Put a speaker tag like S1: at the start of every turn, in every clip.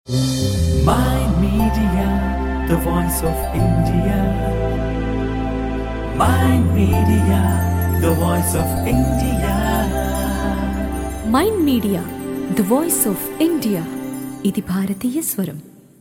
S1: My Media, the voice of India. My Media, the voice of India.
S2: Mind Media the voice of India ఇది భారతీయ స్వరం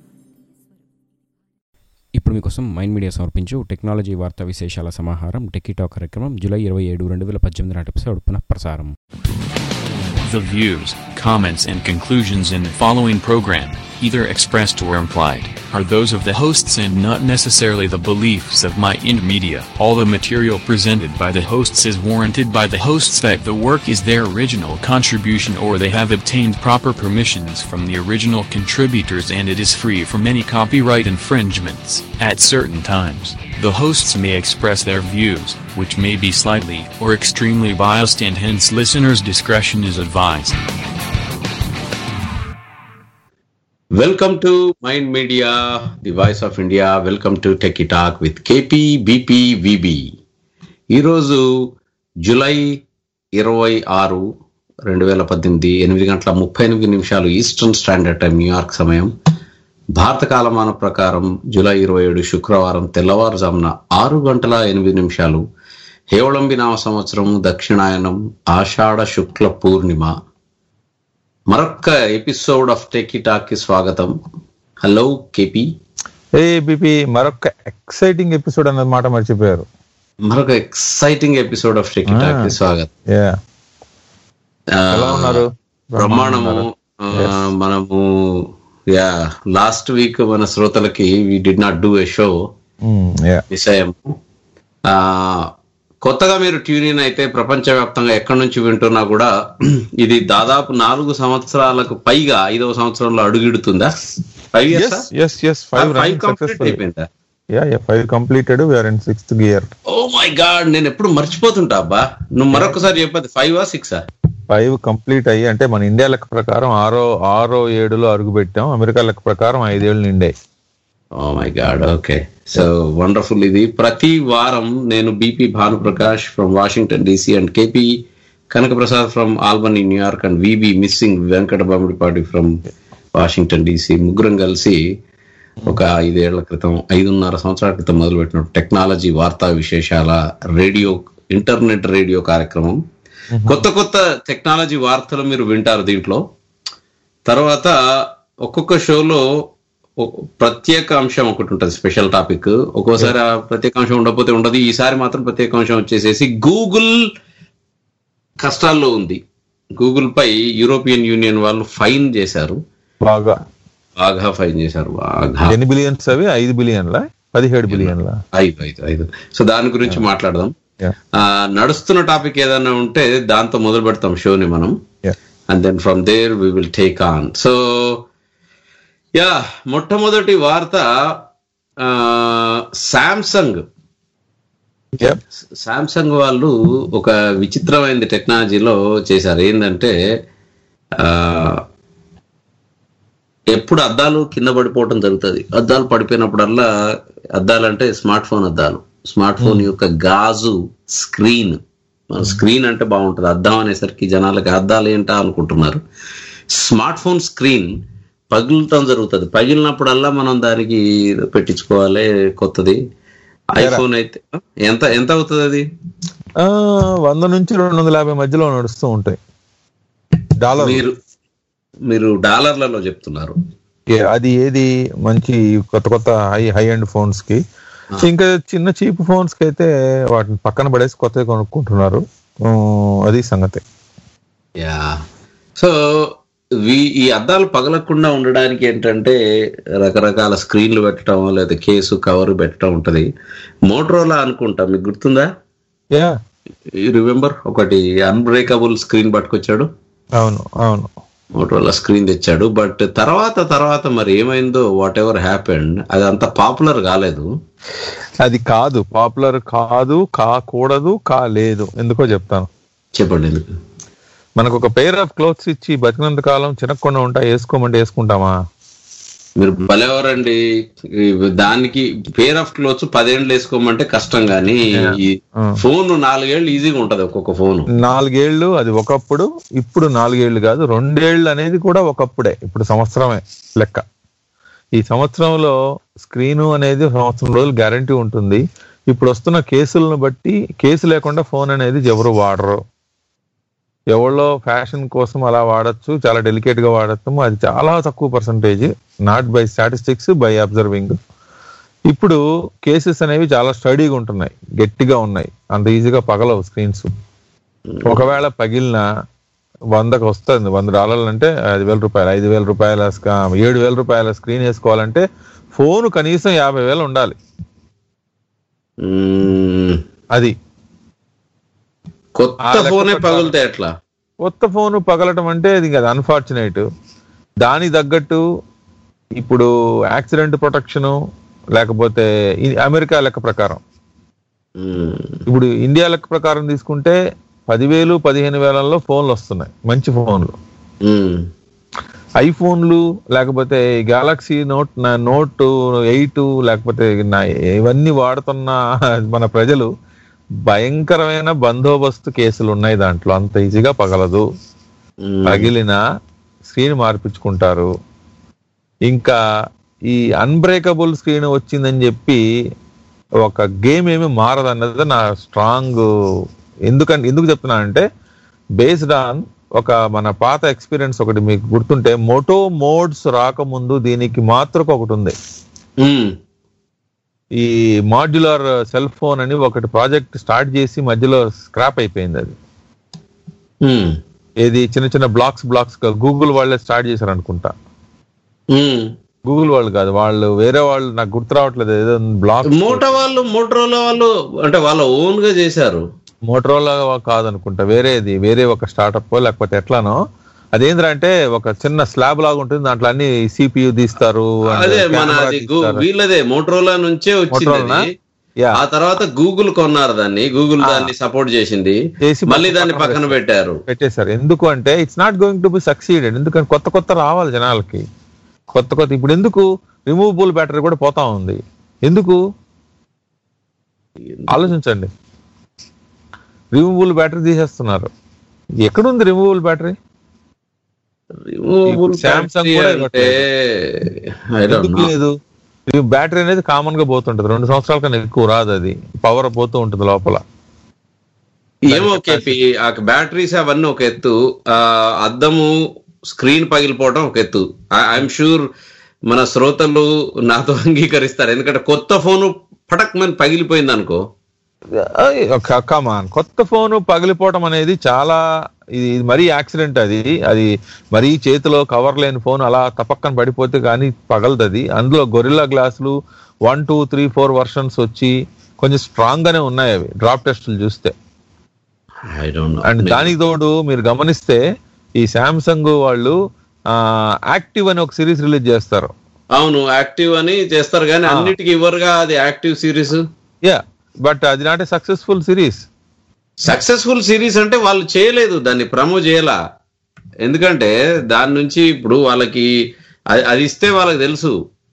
S3: ఇప్పుడు మీకోసం mind media సమర్పించు technology వార్తా విశేషాల సమాహారం టెకీటాక్ కార్యక్రమం జూలై ఇరవై ఏడు రెండు వేల పద్దెనిమిది నాటి ఎపిసోడ్ పునఃప్రసారం
S4: The views, comments, and conclusions in the following program, either expressed or implied, are those of the hosts and not necessarily the beliefs of My Ind Media. All the material presented by the hosts is warranted by the hosts that the work is their original contribution or they have obtained proper permissions from the original contributors and it is free from any copyright infringements. At certain times, the hosts may express their views, which may be slightly or extremely biased and hence listeners' discretion is advised.
S5: Welcome to Mind Media the voice of India welcome to Tech Talk with KP BP V B ఈరోజు July ఇరవై ఆరు రెండు వేల పద్దెనిమిది ఎనిమిది గంటల ముప్పై ఎనిమిది నిమిషాలు ఈస్టర్న్ స్టాండర్డ్ టైం న్యూయార్క్ సమయం భారత కాలమాన ప్రకారం జూలై ఇరవై ఏడు శుక్రవారం తెల్లవారుజామున ఆరు గంటల ఎనిమిది నిమిషాలు హేవళంబి నామ సంవత్సరం దక్షిణాయనం ఆషాఢ శుక్ల పూర్ణిమ మరొక్క ఎపిసోడ్ ఆఫ్ టెక్ టాక్ కి స్వాగతం హలో కేపీ
S6: ఏ బిపి మరొక ఎక్సైటింగ్ ఎపిసోడ్ అన్నది మాట మర్చిపోయారు
S5: మరొక exciting episode of Tech Talk కి స్వాగతం
S6: యా
S5: ఆ,
S6: ఎలా ఉన్నారు
S5: బ్రహ్మాండము ఆ, మనము యా లాస్ట్ వీక్ మన శ్రోతలకి we did not do a show
S6: yeah
S5: విషయం ఆ కొత్తగా మీరు ట్యూన్ ఇన్ అయితే ప్రపంచవ్యాప్తంగా ఎక్కడి నుంచి వింటున్నా కూడా ఇది దాదాపు నాలుగు సంవత్సరాలకు పైగా ఐదవ సంవత్సరంలో అడుగిడుతుందా five years
S6: yes yes five
S5: five complete అయిపోయిందా
S6: yeah yeah five completed we're in sixth gear
S5: oh my God నేను ఎప్పుడు మర్చిపోతుంటా అబ్బా నువ్వు మరొకసారి చెప్పదు ఫైవ్ ఆ సిక్స్
S6: ఫైవ్ కంప్లీట్ అయ్యి అంటే మన ఇండియా లెక్క ప్రకారం ఆరో ఆరో ఏడులో అడుగు పెట్టాం అమెరికా లెక్క ప్రకారం ఐదేళ్ళు నిండాయి
S5: oh my God okay so wonderful ఇది ప్రతి వారం నేను B P Bhanuprakash from Washington D C and K P Kanakaprasad from Albany New York and V B missing Venkata Bamidipati from Washington D C ముగ్గురం కలిసి ఒక ఐదేళ్ల క్రితం ఐదున్నర సంవత్సరాల క్రితం మొదలుపెట్టిన టెక్నాలజీ వార్తా విశేషాల రేడియో ఇంటర్నెట్ రేడియో కార్యక్రమం కొత్త కొత్త టెక్నాలజీ వార్తలు మీరు వింటారు దీంట్లో తర్వాత ఒక్కొక్క షోలో ఒ- ప్రత్యేక అంశం ఒకటి ఉంటుంది స్పెషల్ టాపిక్ ఒక్కోసారి ఆ ప్రత్యేక అంశం ఉండకపోతే ఉండదు ఈసారి మాత్రం ప్రత్యేక అంశం వచ్చేసేసి గూగుల్ కష్టాల్లో ఉంది గూగుల్ పై యూరోపియన్ యూనియన్ వాళ్ళు ఫైన్ చేశారు
S6: బాగా
S5: బాగా ఫైన్ చేశారు బాగా
S6: ఎన్ని బిలియన్స్ అవి ఐదు బిలియన్ల పదిహేడు బిలియన్ల
S5: ఐదు ఐదు ఐదు సో దాని గురించి మాట్లాడదాం
S6: Yeah.
S5: ఆ, నడుస్తున్న టాపిక్ ఏదైనా ఉంటే దాంతో మొదలు పెడతాం షోని మనం
S6: Yeah.
S5: And then from there we will take on so yeah మొట్టమొదటి వార్త శాంసంగ్
S6: Yep.
S5: శాంసంగ్ వాళ్ళు ఒక విచిత్రమైన టెక్నాలజీలో చేశారు ఏంటంటే ఆ, ఎప్పుడు అద్దాలు కింద పడిపోవటం జరుగుతుంది అద్దాలు పడిపోయినప్పుడల్లా అద్దాలు అంటే స్మార్ట్ ఫోన్ అద్దాలు స్మార్ట్ ఫోన్ యొక్క గాజు స్క్రీన్ మన స్క్రీన్ అంటే బాగుంటుంది అద్దం అనేసరికి జనాలకి అద్దాలు ఏంటా అనుకుంటున్నారు స్మార్ట్ ఫోన్ స్క్రీన్ పగులటం జరుగుతుంది పగిలినప్పుడల్లా మనం దానికి పెట్టించుకోవాలి కొత్తది ఐఫోన్ అయితే ఎంత ఎంత అవుతుంది అది
S6: ఆ, వంద నుంచి రెండు వందల యాభై మధ్యలో నడుస్తూ ఉంటాయి డాలర్
S5: మీరు మీరు డాలర్లలో చెప్తున్నారు
S6: ఏ- అది ఏది మంచి కొత్త కొత్త హై హై అండ్ ఫోన్స్ కి ఇంకా చిన్న చీప్ ఫోన్స్ కి అయితే వాటిని పక్కన పడేసి కొత్తవి కొనుక్కుంటున్నారు ఉమ్, అది సంగతి
S5: యా సో వీ- ఈ అద్దాలు పగలకుండా ఉండడానికి ఏంటంటే రకరకాల స్క్రీన్లు పెట్టడం లేదా కేసు కవర్ పెట్టడం ఉంటది మోటరోలా అనుకుంటా మీకు గుర్తుందా
S6: యా
S5: రిమెంబర్ ఒకటి అన్బ్రేకబుల్ స్క్రీన్ పట్టుకొచ్చాడు
S6: అవును అవును
S5: మోటరోలా స్క్రీన్ తెచ్చాడు బట్ తర్వాత తర్వాత మరి ఏమైందో వాట్ ఎవర్ హ్యాపెండ్ అది అంత పాపులర్ కాలేదు
S6: అది కాదు పాపులర్ కాదు కాకూడదు కాలేదు ఎందుకో చెప్తాను
S5: చెప్పండి ఎందుకు
S6: మనకు ఒక పేర్ ఆఫ్ క్లోత్స్ ఇచ్చి బతికినంత కాలం చినక్కుండా ఉంటా వేసుకోమంటే వేసుకుంటామా
S5: మీరు భలేవరండి ఈ దానికి పేర్ ఆఫ్ క్లోత్స్ పదేళ్ళు వేసుకోమంటే కష్టం కానీ ఈ ఫోన్ నాలుగేళ్ళు ఈజీగా ఉంటది ఒక్కొక్క ఫోన్
S6: నాలుగేళ్లు అది ఒకప్పుడు ఇప్పుడు నాలుగేళ్లు కాదు రెండేళ్లు అనేది కూడా ఒకప్పుడే ఇప్పుడు సంవత్సరమే లెక్క ఈ సంవత్సరంలో స్క్రీను అనేది సంవత్సరం రోజులు గ్యారంటీ ఉంటుంది ఇప్పుడు వస్తున్న కేసులను బట్టి కేసు లేకుండా ఫోన్ అనేది ఎవరు వాడరు ఎవరిలో ఫ్యాషన్ కోసం అలా వాడచ్చు చాలా డెలికేట్ గా వాడచ్చు అది చాలా తక్కువ percentage not by statistics by observing ఇప్పుడు కేసెస్ అనేవి చాలా స్టడీగా ఉంటున్నాయి గట్టిగా ఉన్నాయి అంత ఈజీగా పగలవు స్క్రీన్స్ ఒకవేళ పగిలిన వందకు వస్తుంది వంద డాలర్లు అంటే ఐదు వేల రూపాయలు ఐదు వేల రూపాయల స్క- ఏడు వేల రూపాయల స్క్రీన్ వేసుకోవాలంటే ఫోన్ కనీసం యాభై వేలు ఉండాలి
S5: మ్మ్.
S6: అది
S5: కొత్త
S6: ఆ లెక్క
S5: ఫోనే
S6: ప్రకారం.
S5: పగులుతే ఎట్లా
S6: కొత్త ఫోన్ పగలటం అంటే అది కదా అన్ఫార్చునేట్ దాని తగ్గట్టు ఇప్పుడు యాక్సిడెంట్ ప్రొటెక్షన్ లేకపోతే ఈ- అమెరికా లెక్క ప్రకారం
S5: మ్మ్.
S6: ఇప్పుడు ఇండియా లెక్క ప్రకారం తీసుకుంటే పదివేలు పదిహేను వేలలో ఫోన్లు వస్తున్నాయి మంచి ఫోన్లు
S5: మ్మ్.
S6: ఐఫోన్లు లేకపోతే గెలాక్సీ నోట్ నోట్ ఎయిట్ లేకపోతే నా- ఇవన్నీ వాడుతున్న మన ప్రజలు భయంకరమైన బందోబస్తు కేసులు ఉన్నాయి దాంట్లో అంత ఈజీగా పగలదు
S5: మ్మ్.
S6: పగిలిన స్క్రీన్ మార్పించుకుంటారు ఇంకా ఈ అన్బ్రేకబుల్ స్క్రీన్ వచ్చిందని చెప్పి ఒక గేమ్ ఏమి మారదన్నది నా స్ట్రాంగ్ ఎందుకంటే ఎందుకు చెప్తున్నానంటే బేస్డ్ ఆన్ ఒక మన పాత ఎక్స్పీరియన్స్ ఒకటి మీకు గుర్తుంటే మోటో మోడ్స్ రాకముందు దీనికి మాత్రం ఒకటి ఉంది
S5: మ్మ్.
S6: ఈ మాడ్యులర్ సెల్ ఫోన్ అని ఒకటి ప్రాజెక్ట్ స్టార్ట్ చేసి మధ్యలో స్క్రాప్ అయిపోయింది అది
S5: మ్మ్.
S6: ఏది చిన్న చిన్న బ్లాక్స్ బ్లాక్స్ గూగుల్ వాళ్ళే స్టార్ట్ చేశారు అనుకుంటా
S5: మ్మ్.
S6: గూగుల్ వాళ్ళు కాదు వాళ్ళు వేరే వాళ్ళు నాకు గుర్తు రావట్లేదు ఏదో బ్లాక్
S5: మోటో వాళ్ళు మోటరోలా వాళ్ళు అంటే వాళ్ళ ఓన్ గా చేశారు
S6: మోటరోలా కాదనుకుంటా వేరేది వేరే ఒక స్టార్టప్ లేకపోతే ఎట్లానో అదేంద్రా అంటే ఒక చిన్న స్లాబ్ లాగా ఉంటుంది దాంట్లో అన్ని సిపియు తీస్తారు and
S5: అదే మన
S6: camera
S5: అది గు-
S6: తీస్తారు.
S5: వీళ్ళదే మోటరోలా నుంచే వచ్చింది
S6: Motorola?
S5: అది.
S6: Yeah.
S5: ఆ తర్వాత గూగుల్ కొన్నారు దాన్ని గూగుల్ దాన్ని సపోర్ట్ చేసింది
S6: చేసి
S5: మళ్ళీ దాన్ని
S6: పక్కన
S5: పక్కన పెట్టారు
S6: పెట్టేశారు ఎందుకు అంటే it's not going to be succeeded ఎందుకంటే కొత్త కొత్త రావాలి జనాలకి కొత్త కొత్త ఇప్పుడు ఎందుకు రిమూవబుల్ బ్యాటరీ కూడా పోతా ఉంది ఎందుకు ఆలోచించండి రిమూవబుల్ బ్యాటరీ తీసేస్తున్నారు ఎక్కడుంది removable battery
S5: Removable
S6: Samsung
S5: battery
S6: కూడా
S5: అంటే I don't
S6: ఎందుకు
S5: know.
S6: లేదు ఈ బ్యాటరీ అనేది కామన్ గా పోతుంటది రెండు సంవత్సరాల కన్నా ఎక్కువ రాదు అది పవర్ పోతూ ఉంటుంది లోపల
S5: ఏమో కేపీ ఆ బ్యాటరీస్ అవన్నీ ఒక ఎత్తు ఆ అద్దము స్క్రీన్ పగిలిపోవడం ఒక ఎత్తు ఐఎమ్ షూర్ మన శ్రోతలు నాతో అంగీకరిస్తారు ఎందుకంటే కొత్త ఫోను పటక్ మని పగిలిపోయింది అనుకో
S6: కమాన్ కొత్త ఫోన్ పగిలిపోవటం అనేది చాలా ఇది ఇది మరీ యాక్సిడెంట్ అది అది మరీ చేతిలో కవర్ లేని ఫోన్ అలా తపక్కన పడిపోతే కానీ పగలదు అది అందులో గొరిల్లా గ్లాసులు one two three four versions వచ్చి కొంచెం స్ట్రాంగ్ గానే ఉన్నాయి అవి డ్రాప్ టెస్టులు చూస్తే
S5: ఐ డోంట్
S6: అండ్ దానికి తోడు మీరు గమనిస్తే ఈ శాంసంగ్ వాళ్ళు యాక్టివ్ అని ఒక సిరీస్ రిలీజ్ చేస్తారు
S5: అవును యాక్టివ్ అని చేస్తారు కానీ అన్నిటికీ ఇవ్వరుగా అది యాక్టివ్ సిరీస్
S6: యా బట్ అది not a successful series
S5: successful series అంటే వాళ్ళు చేయలేదు దాన్ని ప్రమో చేయాల ఎందుకంటే దాని నుంచి ఇప్పుడు వాళ్ళకి అది- అది ఇస్తే వాళ్ళకి తెలుసు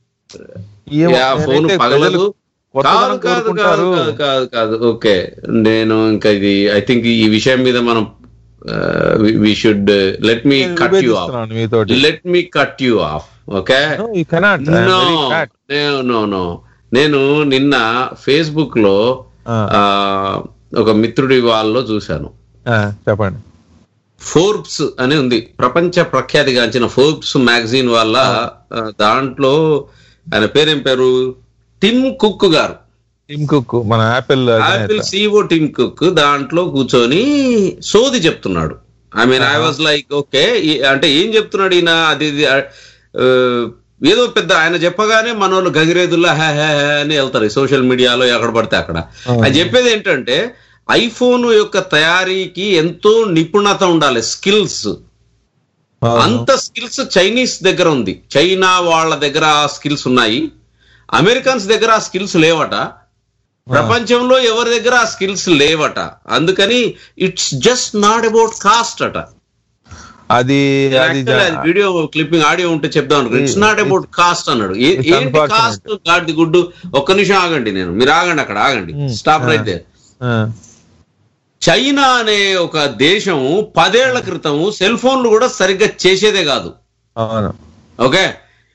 S5: ఫోన్ పగలదు కాదు కాదు కాదు కాదు కాదు కాదు ఓకే నేను ఇంకా ఇది ఐ థింక్ ఈ విషయం మీద మనం we should let me cut you off
S6: మీతోటి
S5: let me cut you off okay
S6: you cannot
S5: no no no నేను నిన్న ఫేస్బుక్ లో ఆ, ఒక మిత్రుడి వాళ్ళలో చూశాను
S6: చెప్పండి
S5: ఫోర్బ్స్ అని ఉంది ప్రపంచ ప్రఖ్యాతిగాంచిన ఫోర్బ్స్ మ్యాగజైన్ వాళ్ళ ఆ, దాంట్లో ఆయన పేరేం పేరు టిమ్ కుక్ గారు
S6: టిమ్ కుక్ మన Apple
S5: Apple CEO Tim Cook దాంట్లో కూర్చొని సోది చెప్తున్నాడు I mean I was like okay అంటే ఏం చెప్తున్నాడు ఈయన అది ఇది, ఆ, ఏదో పెద్ద ఆయన చెప్పగానే మన వాళ్ళు గగిరేదుల్లా హే హే హే అని వెళ్తారు సోషల్ మీడియాలో ఎక్కడ పడితే అక్కడ ఆయన చెప్పేది ఏంటంటే ఐఫోన్ యొక్క తయారీకి ఎంతో నిపుణత ఉండాలి స్కిల్స్ అంత స్కిల్స్ చైనీస్ దగ్గర ఉంది చైనా వాళ్ళ దగ్గర ఆ స్కిల్స్ ఉన్నాయి అమెరికన్స్ దగ్గర ఆ స్కిల్స్ లేవట ప్రపంచంలో ఎవరి దగ్గర ఆ స్కిల్స్ లేవట అందుకని it's just not about cost అట
S6: అది అది
S5: వీడియో క్లిప్పింగ్ ఆడియో ఉంటే చెప్దాం ఇట్స్ నాట్ అబౌట్ కాస్ట్ అన్నాడు ఏ-
S6: It's
S5: ఏంటి
S6: unfortunate.
S5: కాస్ట్ గాడి గుడ్డు ఒక్క నిమిషం ఆగండి నేను మీరు ఆగండి అక్కడ ఆగండి స్టాప్ రైట్ దేర్
S6: ఆ,
S5: చైనా అనే ఒక దేశం పదేళ్ల క్రితం సెల్ ఫోన్లు కూడా సరిగ్గా చేసేదే కాదు
S6: అవును
S5: ఓకే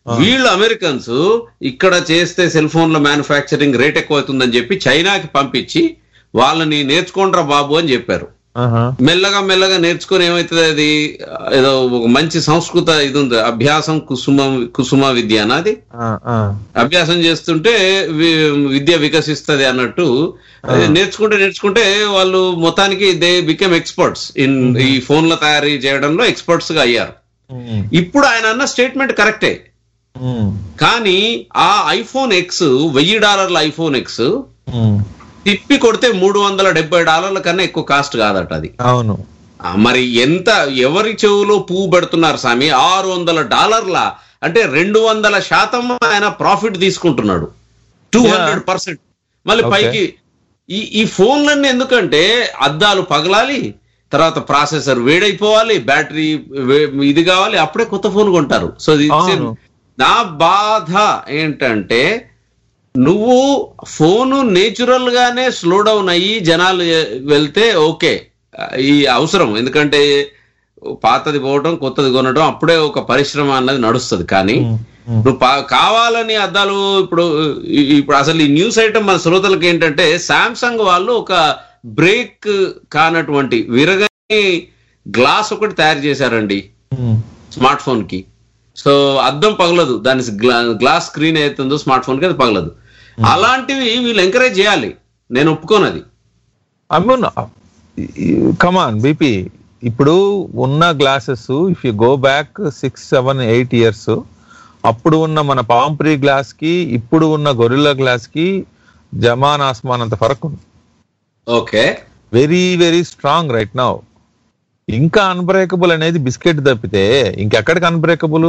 S5: వీళ్ళు అమెరికన్స్ ఇక్కడ చేస్తే సెల్ ఫోన్ల మ్యానుఫ్యాక్చరింగ్ రేట్ ఎక్కువ అవుతుందని చెప్పి చైనాకి పంపించి వాళ్ళని నేర్చుకోండ్రా బాబు అని చెప్పారు
S6: ఆహా.
S5: మెల్లగా మెల్లగా నేర్చుకొని ఏమవుతుంది అది ఏదో ఒక మంచి సంస్కృత ఇది ఉంది అభ్యాసం కుసుమ కుసుమ విద్య అన్నది
S6: ఆ, ఆ.
S5: అభ్యాసం చేస్తుంటే వి- విద్య వికసిస్తది అన్నట్టు అది నేర్చుకుంటే నేర్చుకుంటే వాళ్ళు మొత్తానికి దే బికెమ్ ఎక్స్పర్ట్స్ ఇన్ ఈ ఫోన్ల తయారీ చేయడంలో ఎక్స్పర్ట్స్ గా అయ్యారు
S6: ఉమ్,
S5: ఇప్పుడు ఆయన అన్న స్టేట్మెంట్ కరెక్టే
S6: ఉమ్,
S5: కానీ ఆ ఐఫోన్ ఎక్స్ వెయ్యి డాలర్ల ఐఫోన్ ఎక్స్
S6: ఉమ్.
S5: తిప్పి కొడితే మూడు వందల డెబ్బై డాలర్ల కన్నా ఎక్కువ కాస్ట్ కాదట అది
S6: అవును
S5: ఆ, మరి ఎంత ఎవరి చెవులో పువ్వు పెడుతున్నారు స్వామి ఆరు వందల డాలర్ల అంటే రెండు వందల శాతం ఆయన ప్రాఫిట్ తీసుకుంటున్నాడు టూ హండ్రెడ్ పర్సెంట్ మళ్ళీ
S6: Okay.
S5: పైకి ఈ ఈ ఫోన్లన్నీ ఎందుకంటే అద్దాలు పగలాలి తర్వాత ప్రాసెసర్ వేడైపోవాలి బ్యాటరీ వే- ఇది కావాలి అప్పుడే కొత్త ఫోన్ కొంటారు సో
S6: అవును.
S5: నా బాధ ఏంటంటే నువ్వు ఫోను నేచురల్ గానే స్లో డౌన్ అయ్యి జనాలు వెళ్తే ఓకే ఈ అవసరం ఎందుకంటే పాతది పోవటం కొత్తది కొనడం అప్పుడే ఒక పరిశ్రమ అన్నది నడుస్తుంది కానీ నువ్వు పా- కావాలని అద్దాలు ఇప్పుడు ఈ- ఇప్పుడు అసలు ఈ న్యూస్ ఐటమ్ మన శ్రోతలకు ఏంటంటే శాంసంగ్ వాళ్ళు ఒక బ్రేక్ కానటువంటి విరగని గ్లాస్ ఒకటి తయారు చేశారండి
S6: ఉమ్,
S5: స్మార్ట్ ఫోన్ కి సో అద్దం పగలదు దాని గ్లా- గ్లాస్ స్క్రీన్ అవుతుందో స్మార్ట్ ఫోన్ కి అది పగలదు అలాంటివి వీళ్ళు ఎంకరేజ్ చేయాలి నేను ఒప్పుకోనది
S6: అమ్మున్ కమాన్ బీపీ ఇప్పుడు ఉన్న glasses if you go back six seven eight years అప్పుడు ఉన్న మన పాంప్రీ గ్లాస్ కి ఇప్పుడు ఉన్న గొరిల్లా గ్లాస్ కి జమాన్ ఆస్మాన్ అంత ఫరక్ ఉంది
S5: okay
S6: very very strong right now ఇంకా అన్బ్రేకబుల్ అనేది బిస్కెట్ తప్పితే ఇంకెక్కడికి unbreakable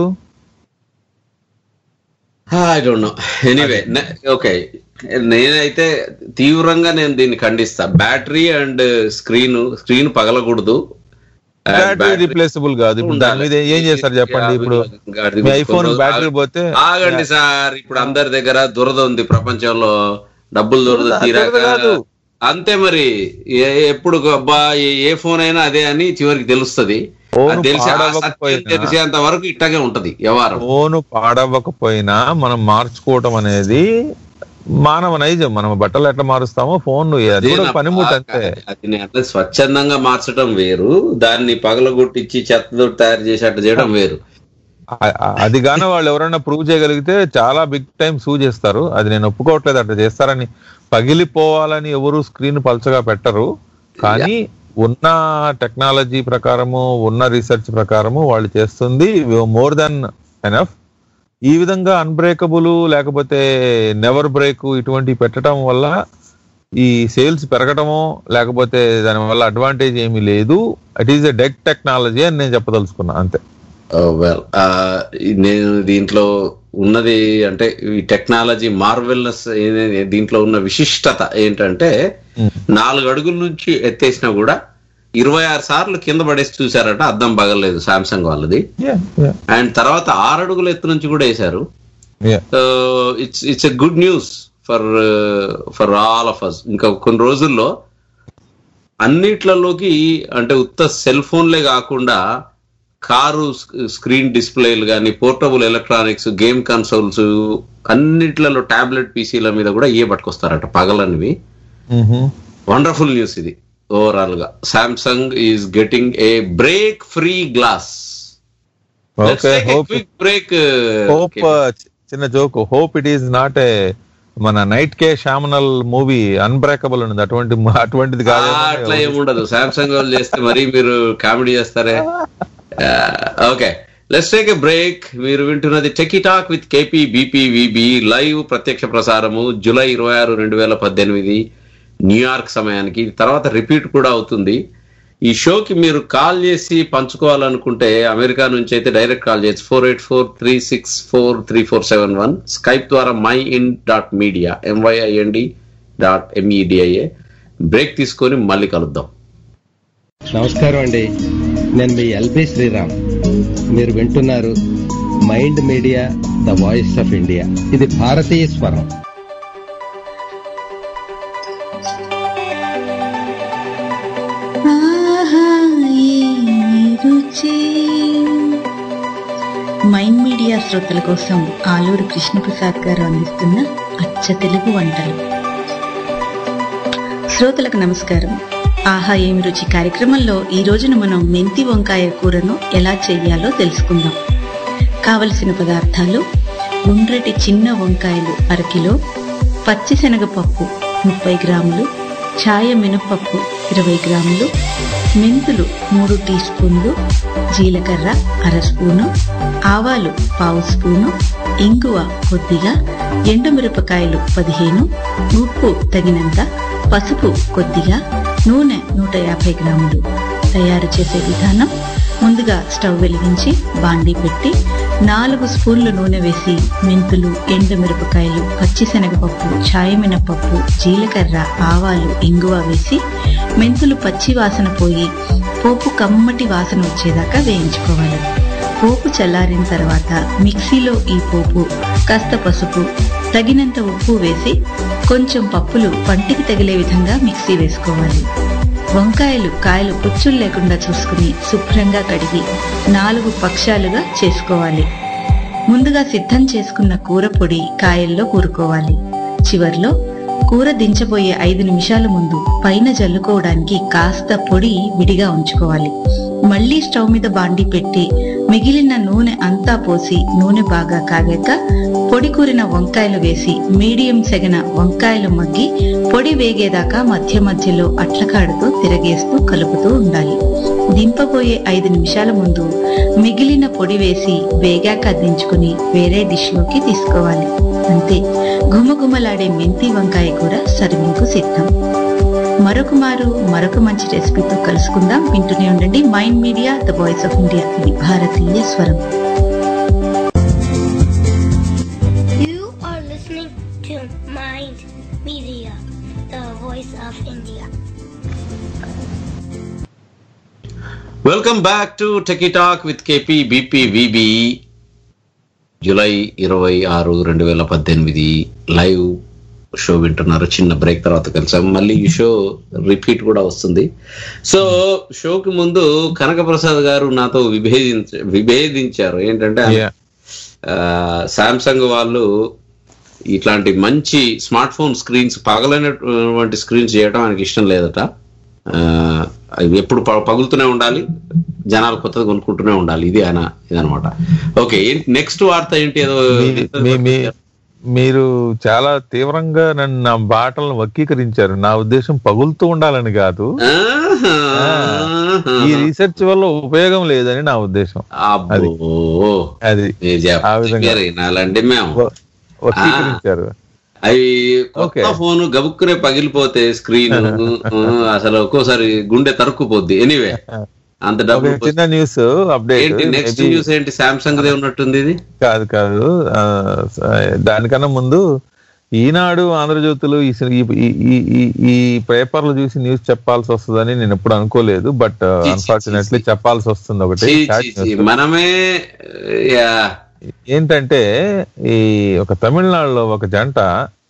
S5: I don't know anyway okay నేనైతే తీవ్రంగా నేను దీన్ని ఖండిస్తా బ్యాటరీ అండ్ స్క్రీన్ స్క్రీన్ పగలకూడదు And
S6: బ్యాటరీ
S5: battery
S6: రిప్లేసబుల్ కాదు ఇప్పుడు దాని మీద ఏం చేస్తారు చెప్పండి ఇప్పుడు
S5: గాడిద
S6: మీ ఐఫోన్
S5: గురించి
S6: బ్యాటరీ పోతే
S5: ఆగండి సార్ ఇప్పుడు అందరి దగ్గర దురద ఉంది ప్రపంచంలో డబ్బులు దురద
S6: దురద-
S5: తీరాక
S6: దురద కాదు.
S5: అంతే మరి ఏ- ఎప్పుడు అబ్బా ఏ- ఏ ఫోన్ అయినా అదే అని చివరికి తెలుస్తది
S6: ఫోన్
S5: అది తెలిసి ఆ సత్యం
S6: పాడవకపోయినా-
S5: తెలిసేంత వరకు ఇట్టాగే ఉంటది వ్యవహారం
S6: ఫోన్ పాడవ్వకపోయినా మనం మార్చుకోవటం అనేది మానవ నైజం మనం బట్టలు ఎట్లా మారుస్తామో ఫోన్ అది కూడా
S5: అదేనప్పా,
S6: పనిముట్టు అంతే
S5: అది నేను అట్లా స్వచ్ఛందంగా మార్చడం వేరు దాన్ని పగలగొట్టించి చెత్తతో తయారు చేసి అట్లా చేయడం వేరు
S6: ఆ- ఆ- అది గాన వాళ్ళు ఎవరైనా ప్రూవ్ చేయగలిగితే చాలా బిగ్ టైం సూ చేస్తారు అది నేను ఒప్పుకోవట్లేదు అట్లా చేస్తారని పగిలిపోవాలని ఎవరు స్క్రీన్ పల్చగా పెట్టరు కానీ ఉన్న టెక్నాలజీ ప్రకారము ఉన్న రీసెర్చ్ ప్రకారము వాళ్ళు చేస్తుంది మోర్ దెన్ ఎనఫ్ ఈ విధంగా అన్బ్రేకబుల్ లేకపోతే నెవర్ బ్రేక్ ఇటువంటివి పెట్టడం వల్ల ఈ సేల్స్ పెరగటమో లేకపోతే దాని వల్ల అడ్వాంటేజ్ ఏమీ లేదు it is a dead technology అని నేను చెప్పదలుచుకున్నా అంతే
S5: వెల్ నేను దీంట్లో ఉన్నది అంటే ఈ టెక్నాలజీ మార్వెల్నెస్ దీంట్లో ఉన్న విశిష్టత ఏంటంటే నాలుగు అడుగుల నుంచి ఎత్తేసినా కూడా ఇరవై ఆరు సార్లు కింద పడేసి చూసారట అద్దం పగలలేదు సామ్సంగ్ వాళ్ళది
S6: Yeah, yeah,
S5: అండ్ తర్వాత ఆరు అడుగుల ఎత్తు నుంచి కూడా వేశారు
S6: yeah.
S5: It's it's a good news for for all of us ఇంకా కొన్ని రోజుల్లో అన్నిట్లలోకి అంటే ఉత్త సెల్ ఫోన్లే కాకుండా కారు స్క్రీన్ డిస్ప్లేలు కానీ పోర్టబుల్ ఎలక్ట్రానిక్స్ గేమ్ కన్సోల్స్ అన్నిట్లలో టాబ్లెట్ పీసీల మీద కూడా ఏ పట్టుకొస్తారట పగలనివి
S6: Mhm.
S5: వండర్ఫుల్ న్యూస్ ఇది ఓవరాల్ గా Samsung is getting a break free glass
S6: okay hope
S5: quick break
S6: hope చిన్న joke hope it is not a మన నైట్ కే శామనల్ మూవీ అన్బ్రేకబుల్ ఉంది అటువంటి అటువంటిది కాదు
S5: అట్లా ఏముండదు సామ్సంగ్ వాళ్ళు చేస్తే మరి మీరు కామెడీ చేస్తారే okay let's take a break మీరు వింటున్నది techie talk with KP BP VB live ప్రత్యక్ష ప్రసారము జూలై ఇరవై ఆరు రెండు వేల పద్దెనిమిది న్యూయార్క్ సమయానికి తర్వాత రిపీట్ కూడా అవుతుంది ఈ షోకి మీరు కాల్ చేసి పంచుకోవాలనుకుంటే అమెరికా నుంచి అయితే డైరెక్ట్ కాల్ చేయొచ్చు four eight four three six four three four seven one Skype ద్వారా my in dot media M Y I N D dot M E D I A break తీసుకొని మళ్ళీ కలుద్దాం
S7: నమస్కారం అండి నేను మీ ఎల్బి శ్రీరామ్ మీరు వింటున్నారు Mind Media the voice of India ఇది భారతీయ స్వరం
S8: ఆహా, ఏమి రుచి మైండ్ మీడియా శ్రోతల కోసం ఆలూరు కృష్ణప్రసాద్ గారు అందిస్తున్న అచ్చ తెలుగు వంటలు శ్రోతలకు నమస్కారం ఆహా ఏమి రుచి కార్యక్రమంలో ఈ రోజున మనం మెంతి వంకాయ కూరను ఎలా చేయాలో తెలుసుకుందాం కావలసిన పదార్థాలు గుండ్రటి చిన్న వంకాయలు అరకిలో పచ్చిశనగపప్పు ముప్పై గ్రాములు ఛాయ మినపప్పు ఇరవై గ్రాములు మెంతులు మూడు టీ స్పూన్లు జీలకర్ర అర స్పూను ఆవాలు పావు స్పూను ఇంగువ కొద్దిగా ఎండుమిరపకాయలు పదిహేను ఉప్పు తగినంత పసుపు కొద్దిగా నూనె నూట యాభై గ్రాములు తయారు చేసే విధానం ముందుగా స్టవ్ వెలిగించి బాండీ పెట్టి నాలుగు స్పూన్లు నూనె వేసి మెంతులు ఎండుమిరపకాయలు పచ్చిశనగపప్పు ఛాయమినపప్పు జీలకర్ర ఆవాలు ఇంగువ వేసి మెంతులు పచ్చి వాసన పోయి పోపు కమ్మటి వాసన వచ్చేదాకా వేయించుకోవాలి పోపు చల్లారిన తర్వాత మిక్సీలో ఈ పోపు కాస్త పసుపు తగినంత ఉప్పు వేసి కొంచెం పప్పులు పంటికి తగిలే విధంగా మిక్సీ వేసుకోవాలి వంకాయలు కాయలు పుచ్చులు లేకుండా చూసుకుని శుభ్రంగా కడిగి నాలుగు పక్షాలుగా చేసుకోవాలి ముందుగా సిద్ధం చేసుకున్న కూర పొడి కాయల్లో కూరుకోవాలి చివర్లో కూర దించబోయే ఐదు నిమిషాల ముందు పైన జల్లుకోవడానికి కాస్త పొడి విడిగా ఉంచుకోవాలి మళ్ళీ స్టవ్ మీద బాండి పెట్టి మిగిలిన నూనె అంతా పోసి నూనె బాగా కాగాక పొడి కూరిన వంకాయలు వేసి మీడియం సెగన వంకాయలు మగ్గి పొడి వేగేదాకా మధ్య మధ్యలో అట్లకాడుతూ తిరగేస్తూ కలుపుతూ ఉండాలి దింపబోయే ఐదు నిమిషాల ముందు మిగిలిన పొడి వేసి వేగాక దించుకుని వేరే డిష్లోకి తీసుకోవాలి అంతే గుమగుమలాడే మెంతి వంకాయ కూడా సర్వింగ్కు సిద్ధం మరొక మారు మరొక మంచి రెసిపీతో కలుసుకుందాం వింటూనే ఉండండి Mind Media the voice of India ఇది భారతీయ స్వరం
S9: You are listening to Mind Media, the voice of India.
S5: Welcome back to techie talk with KP BP VB July ఇరవై ఆరు రెండు వేల పద్దెనిమిది లైవ్ షో వింటున్నారు చిన్న బ్రేక్ తర్వాత కలిసాం మళ్ళీ ఈ షో రిపీట్ కూడా వస్తుంది సో షోకి ముందు కనకప్రసాద్ గారు నాతో విభేదించ విభేదించారు ఏంటంటే
S6: Yeah.
S5: సామ్సంగ్ వాళ్ళు ఇట్లాంటి మంచి స్మార్ట్ ఫోన్ స్క్రీన్స్ పగలైనటువంటి స్క్రీన్స్ చేయడం ఆయనకి ఇష్టం లేదట ఆ, అవి ఎప్పుడు ప- పగులుతూనే ఉండాలి జనాలు కొత్తది కొనుక్కుంటూనే ఉండాలి ఇది ఆయన ఇదనమాట ఓకే నెక్స్ట్ వార్త ఏంటి ఏదో
S6: మీ- మీ- మీ- మీరు చాలా తీవ్రంగా నన్ను నా బాటలను వక్రీకరించారు నా ఉద్దేశం పగులుతూ ఉండాలని కాదు
S5: ఆహా.
S6: ఈ రీసెర్చ్ వల్ల ఉపయోగం లేదని నా ఉద్దేశం అది
S5: అబ్బో
S6: అది
S5: మీరు చెప్ప-
S6: ఆ విధంగా.
S5: చెప్పారు ఈనాలండి మేము
S6: వ- వక్రీకరించారు
S5: అవి కొత్త
S6: ఓకే.
S5: ఫోన్ గబుక్కునే పగిలిపోతే స్క్రీన్ అసలు ఒక్కోసారి గుండె తరుక్కుపోద్ది ఎనీవే అంత
S6: ఒక
S5: డబ్బులు
S6: చిన్న న్యూస్ అప్డేట్
S5: ఏంటి నెక్స్ట్ న్యూస్ ఏంటి సామ్సంగ్ దే ఉన్నట్టుంది ఇది
S6: కాదు కాదు ఆ, దానికన్నా ముందు ఈనాడు ఆంధ్రజ్యోతులు ఈ సి- ఈ- ఈ- ఈ- ఈ- ఈ పేపర్లు చూసి న్యూస్ చెప్పాల్సి వస్తుందని నేను ఎప్పుడు అనుకోలేదు బట్
S5: చీ, చీ,
S6: అన్ఫార్చునేట్లీ
S5: చీ.
S6: చెప్పాల్సి వస్తుంది ఒకటి
S5: చీ,
S6: sad
S5: చీ, చీ.
S6: news.
S5: మనమే యా
S6: ఏంటంటే ఈ ఒక తమిళనాడులో ఒక జంట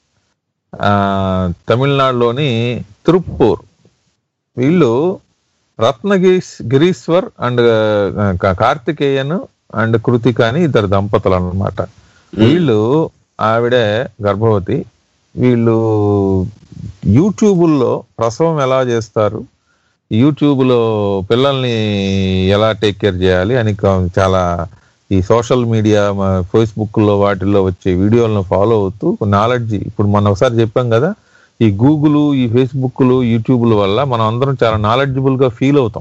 S6: ఆ తమిళనాడులోని తిరుప్పూర్ వీళ్ళు రత్నగిరీస్ గిరీశ్వర్ అండ్ కార్తికేయన్ అండ్ కృతిక అని ఇద్దరు దంపతులు అన్నమాట వీళ్ళు ఆవిడే గర్భవతి వీళ్ళు యూట్యూబుల్లో ప్రసవం ఎలా చేస్తారు యూట్యూబ్లో పిల్లల్ని ఎలా టేక్ కేర్ చేయాలి అని కా- చాలా ఈ సోషల్ మీడియా ఫేస్బుక్ లో వాటిల్లో వచ్చే వీడియోలను ఫాలో అవుతూ నాలెడ్జ్ ఇప్పుడు మనం ఒకసారి చెప్పాం కదా ఈ గూగుల్ ఈ ఫేస్బుక్లు యూట్యూబ్ల వల్ల మనం అందరం చాలా నాలెడ్జబుల్ గా ఫీల్ అవుతాం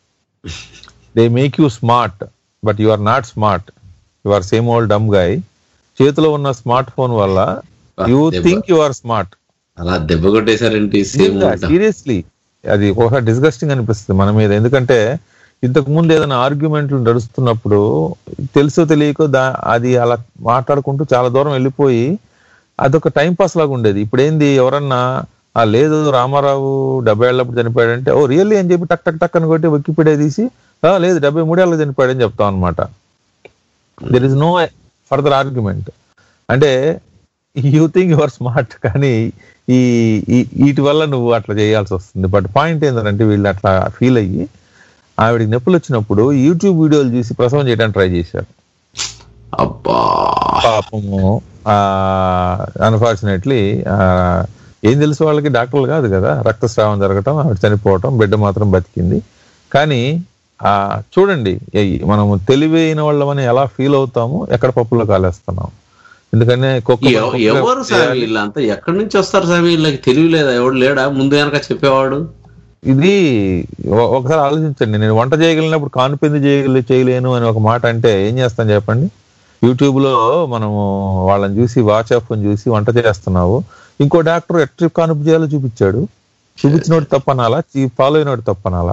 S6: they make you smart but you are not smart you are same old dumb guy చేతిలో ఉన్న స్మార్ట్ ఫోన్ వల్ల you think you are smart
S5: అలా దెబ్బ కొట్టేశారేంటి సేమ్
S6: సీరియస్లీ అది ఒక డిస్గస్టింగ్ అనిపిస్తుంది మన మీద ఎందుకంటే ఇంతకు ముందు ఏదైనా ఆర్గ్యుమెంట్లు నడుస్తున్నప్పుడు తెలుసో తెలియకో దా అది అలా మాట్లాడుకుంటూ చాలా దూరం వెళ్ళిపోయి అదొక టైం పాస్ లాగా ఉండేది ఇప్పుడు ఏంది ఎవరన్నా ఆ లేదు రామారావు డెబ్బై ఏళ్ళప్పుడు చనిపోయాడంటే ఓ రియల్లీ అని చెప్పి టక్ టక్ టక్ అని కొట్టి వికీపీడియా తీసి "ఆ, లేదు డెబ్బై మూడేళ్ళకి చనిపోయాడని చెప్తాం అనమాట there is no further argument అంటే యూ థింక్ యువర్ స్మార్ట్ కానీ ఈ ఈ- వీటి వల్ల నువ్వు అట్లా చేయాల్సి వస్తుంది బట్ పాయింట్ ఏంటంటే వీళ్ళు అట్లా ఫీల్ అయ్యి ఆవిడకి నొప్పులు వచ్చినప్పుడు యూట్యూబ్ వీడియోలు చూసి ప్రసవం చేయడానికి ట్రై చేశారు
S5: అబ్బా
S6: పాపము అన్ఫార్చునేట్లీ ఏం తెలుసు వాళ్ళకి డాక్టర్లు కాదు కదా రక్తస్రావం జరగటం ఆవిడ చనిపోవటం బిడ్డ మాత్రం బతికింది కానీ ఆ చూడండి ఏ- మనము తెలివైన వాళ్ళమని ఎలా ఫీల్ అవుతాము ఎక్కడ పప్పులో కాలేస్తున్నాం ఎందుకనే కుక్క
S5: ఎవ-
S6: కుక్క
S5: ఎవరు సామి వీళ్ళంతా ఎక్కడి నుంచి వస్తారు సామి వీళ్ళకి తెలివి లేదా ఎవడు లేడా ముందు వెనక చెప్పేవాడు
S6: ఇది ఒ- ఒకసారి ఆలోచించండి నేను వంట చేయగలిగినప్పుడు కానుపింది చేయగలి చేయలేను అని ఒక మాట అంటే ఏం చేస్తాను చెప్పండి యూట్యూబ్ లో మనము వాళ్ళని చూసి వాట్సాప్ చూసి వంట చేస్తున్నావు ఇంకో డాక్టర్ ఎట్రి కానుపు చేయాలో చూపించాడు చూపించినోడు తప్పనాలా ఫాలో అయినోడు తప్పనాలా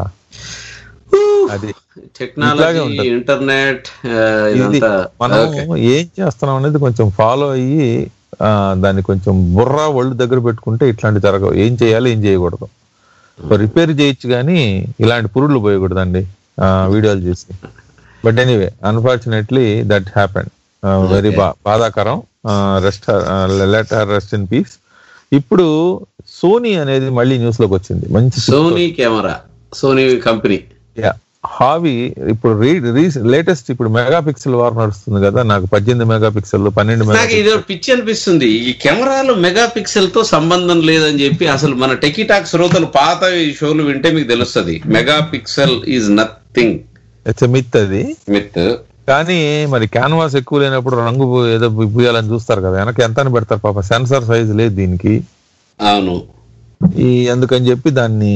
S6: అది ఇట్లాగే
S5: టెక్నాలజీ
S6: ఉంటది.
S5: ఇంటర్నెట్ ఆ,
S6: ఇది
S5: ఇదంతా
S6: మనం
S5: ఓకే.
S6: ఏం చేస్తున్నాం అనేది కొంచెం ఫాలో అయ్యి ఆ, దాన్ని కొంచెం బుర్ర ఒళ్ళు దగ్గర పెట్టుకుంటే ఇట్లాంటి జరగవు ఏం చేయాలి ఏం చేయకూడదు రిపేర్ చేయొచ్చు కానీ ఇలాంటి పురుళ్ళు పోయకూడదండి ఆ, వీడియోలు చూసి but anyway unfortunately that happened very బా బాధాకరం rest let her rest in peace ఇప్పుడు సోనీ అనేది మళ్ళీ న్యూస్ లోకి వచ్చింది మంచి
S5: సోనీ కెమెరా సోనీ కంపెనీ
S6: హావి ఇప్పుడు లేటెస్ట్ ఇప్పుడు మెగా పిక్సెల్ వార్ నడుస్తుంది కదా నాకు పద్దెనిమిది మెగా పిక్సెల్ పన్నెండు మెగా
S5: నాకు ఇది పిచ్చి అనిపిస్తుంది ఈ కెమెరాలు మెగా పిక్సెల్ తో సంబంధం లేదని చెప్పి అసలు మన టెకిటాక్ శ్రోతలు పాత ఈ షోలు వింటే మీకు తెలుస్తుంది mega pixel is nothing
S6: it's myth అది
S5: మిత్
S6: కానీ మరి క్యాన్వాస్ ఎక్కువ లేనప్పుడు రంగు పూ- ఏదో పూయాలని చూస్తారు కదా వెనక ఎంత అని పెడతారు పాప సెన్సార్ సైజ్ లేదు దీనికి
S5: అవును
S6: ఈ అందుకని చెప్పి దాన్ని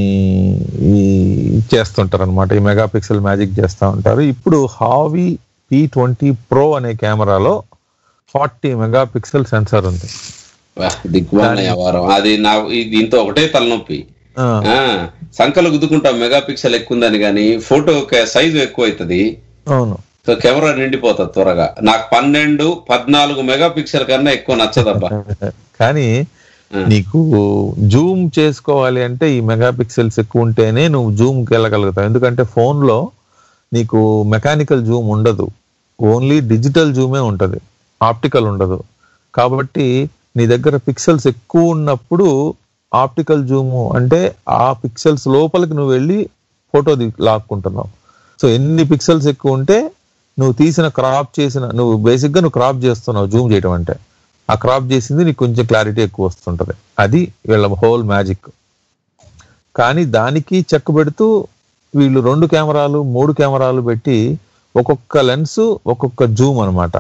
S6: ఈ చేస్తుంటారు అనమాట ఈ మెగా పిక్సెల్ మ్యాజిక్ చేస్తూ ఉంటారు ఇప్పుడు హావి పి ట్వంటీ ప్రో అనే కెమెరాలో ఫార్టీ మెగా పిక్సెల్ సెన్సార్ ఉంది
S5: వా, దిగ్మాల వ్యవహారం అది నా ఈ- దీంతో ఒకటే తలనొప్పి
S6: ఆ,
S5: ఆ, సంకలు గుద్దుకుంటాం మెగా పిక్సెల్ ఎక్కువ ఉందని కానీ ఫోటో సైజు ఎక్కువ అవుతుంది
S6: అవును
S5: సో కెమెరా నిండిపోతుంది త్వరగా నాకు పన్నెండు పద్నాలుగు మెగా పిక్సెల్ కన్నా ఎక్కువ నచ్చదబ్బా
S6: కానీ నీకు జూమ్ చేసుకోవాలి అంటే ఈ మెగా పిక్సెల్స్ ఎక్కువ ఉంటేనే నువ్వు జూమ్కి వెళ్ళగలుగుతావు ఎందుకంటే phone లో నీకు మెకానికల్ జూమ్ ఉండదు ఓన్లీ డిజిటల్ జూమే ఉంటది ఆప్టికల్ ఉండదు కాబట్టి నీ దగ్గర పిక్సెల్స్ ఎక్కువ ఉన్నప్పుడు ఆప్టికల్ జూమ్ అంటే ఆ పిక్సెల్స్ లోపలికి నువ్వు వెళ్ళి ఫోటో లాక్కుంటున్నావు సో ఎన్ని పిక్సెల్స్ ఎక్కువ ఉంటే నువ్వు తీసిన క్రాప్ చేసిన నువ్వు బేసిక్ గా నువ్వు క్రాప్ చేస్తున్నావు జూమ్ చేయడం అంటే ఆ క్రాప్ చేసింది నీకు కొంచెం క్లారిటీ ఎక్కువ వస్తుంటది అది వీళ్ళ హోల్ మ్యాజిక్ కానీ దానికి చెక్ పెడుతూ వీళ్ళు రెండు కెమెరాలు మూడు కెమెరాలు పెట్టి ఒక్కొక్క లెన్స్ ఒక్కొక్క జూమ్ అన్నమాట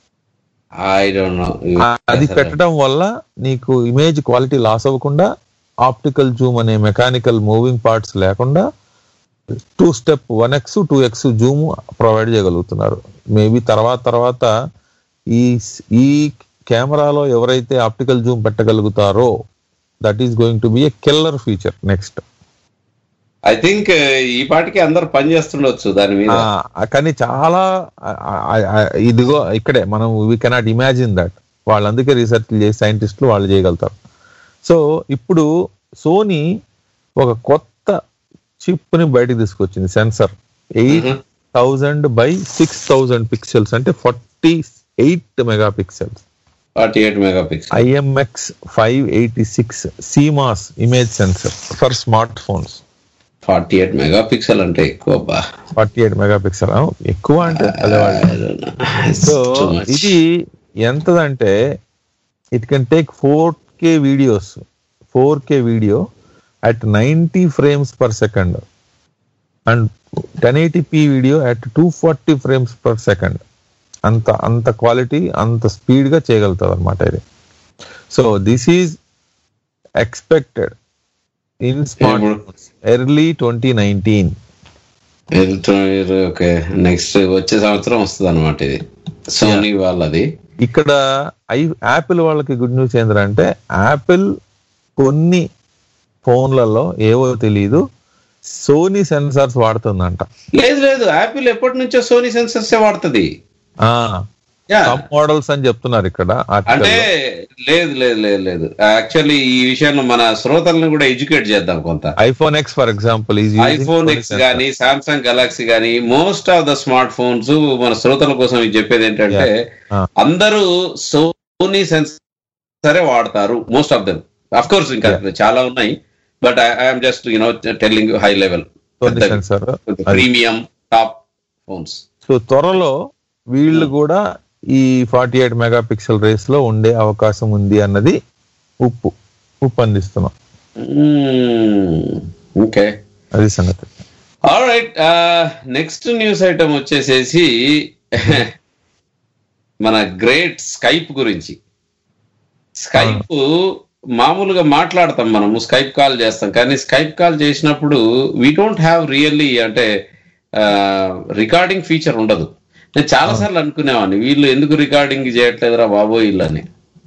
S5: ఐ డోంట్ నో
S6: అది పెట్టడం వల్ల నీకు ఇమేజ్ క్వాలిటీ లాస్ అవ్వకుండా ఆప్టికల్ జూమ్ అనే మెకానికల్ మూవింగ్ పార్ట్స్ లేకుండా two step one X two X zoom provide చేయగలుగుతున్నారు మేబీ తర్వాత తర్వాత ఈ ఈ కెమెరాలో ఎవరైతే ఆప్టికల్ జూమ్ పెట్టగలుగుతారో that is going to be a killer feature next
S5: I think ఈ పాటికి అందరు పని చేస్తుండొచ్చు దాని మీద
S6: కానీ చాలా ఆ, ఆ, ఆ, ఇదిగో ఇక్కడే మనం వీ కెనాట్ ఇమాజిన్ దట్ వాళ్ళు అందుకే రీసెర్చ్ చేసి సైంటిస్టులు వాళ్ళు చేయగలుగుతారు సో ఇప్పుడు సోనీ ఒక కొత్త చిప్ ని బయటకు తీసుకొచ్చింది sensor eight thousand by six thousand pixels అంటే forty eight mega pixels
S5: forty eight mega pixel
S6: I M X five eighty six CMOS image sensor for smart phones
S5: forty eight mega pixel అంటే ఎక్కువ బా
S6: forty eight mega pixel ఎక్కువ అంటే అదే వాళ్ళు so ఇది ఎంతదంటే it can take four K videos four K video at ninety frames per second and ten eighty P video at two forty frames per second అంత అంత క్వాలిటీ అంత speed గా చేయగలుగుతుంది అనమాట ఇది so this is expected in smart early twenty nineteen
S5: okay next వచ్చే సంవత్సరం వస్తుంది అనమాట ఇది సోనీ వాళ్ళది
S6: ఇక్కడ ఐ యాపిల్ వాళ్ళకి గుడ్ న్యూస్ ఏంటంటే యాపిల్ కొన్ని ఫోన్లలో ఏవో తెలియదు సోనీ సెన్సార్స్ వాడుతుందంట
S5: లేదు లేదు యాపిల్ ఎప్పటి నుంచో సోనీ సెన్సర్స్ వాడుతుంది
S6: మోడల్స్ అని చెప్తున్నారు ఇక్కడ article
S5: అంటే
S6: లో.
S5: లేదు లేదు లేదు లేదు యాక్చువల్లీ ఈ విషయంలో మన శ్రోతలను కూడా ఎడ్యుకేట్ చేద్దాం కొంత
S6: iPhone X for example is
S5: iPhone X గానీ సామ్సంగ్ గెలాక్సీ గానీ most of the smart phones మన శ్రోతల కోసం ఇది చెప్పేది ఏంటంటే అందరూ సోనీ సెన్సరే వాడతారు most of them of course ఇంకా చాలా ఉన్నాయి but I'm just you know telling high level
S6: Sony sensor. అది.
S5: ప్రీమియం టాప్ ఫోన్స్
S6: సో త్వరలో వీళ్ళు కూడా ఈ forty eight mega pixel race లో ఉండే అవకాశం ఉంది అన్నది ఉప్పు ఉప్పు అందిస్తున్నాం
S5: ఓకే
S6: అది సంగతి
S5: రైట్ నెక్స్ట్ న్యూస్ ఐటమ్ వచ్చేసేసి మన గ్రేట్ స్కైప్ గురించి స్కైప్ మామూలుగా మాట్లాడతాం మనము స్కైప్ కాల్ చేస్తాం కానీ స్కైప్ కాల్ చేసినప్పుడు వీ డోంట్ హ్యావ్ రియల్లీ అంటే రికార్డింగ్ ఫీచర్ ఉండదు నేను చాలా సార్లు అనుకునేవాడిని వీళ్ళు ఎందుకు రికార్డింగ్ చేయట్లేదురా బాబో వీళ్ళని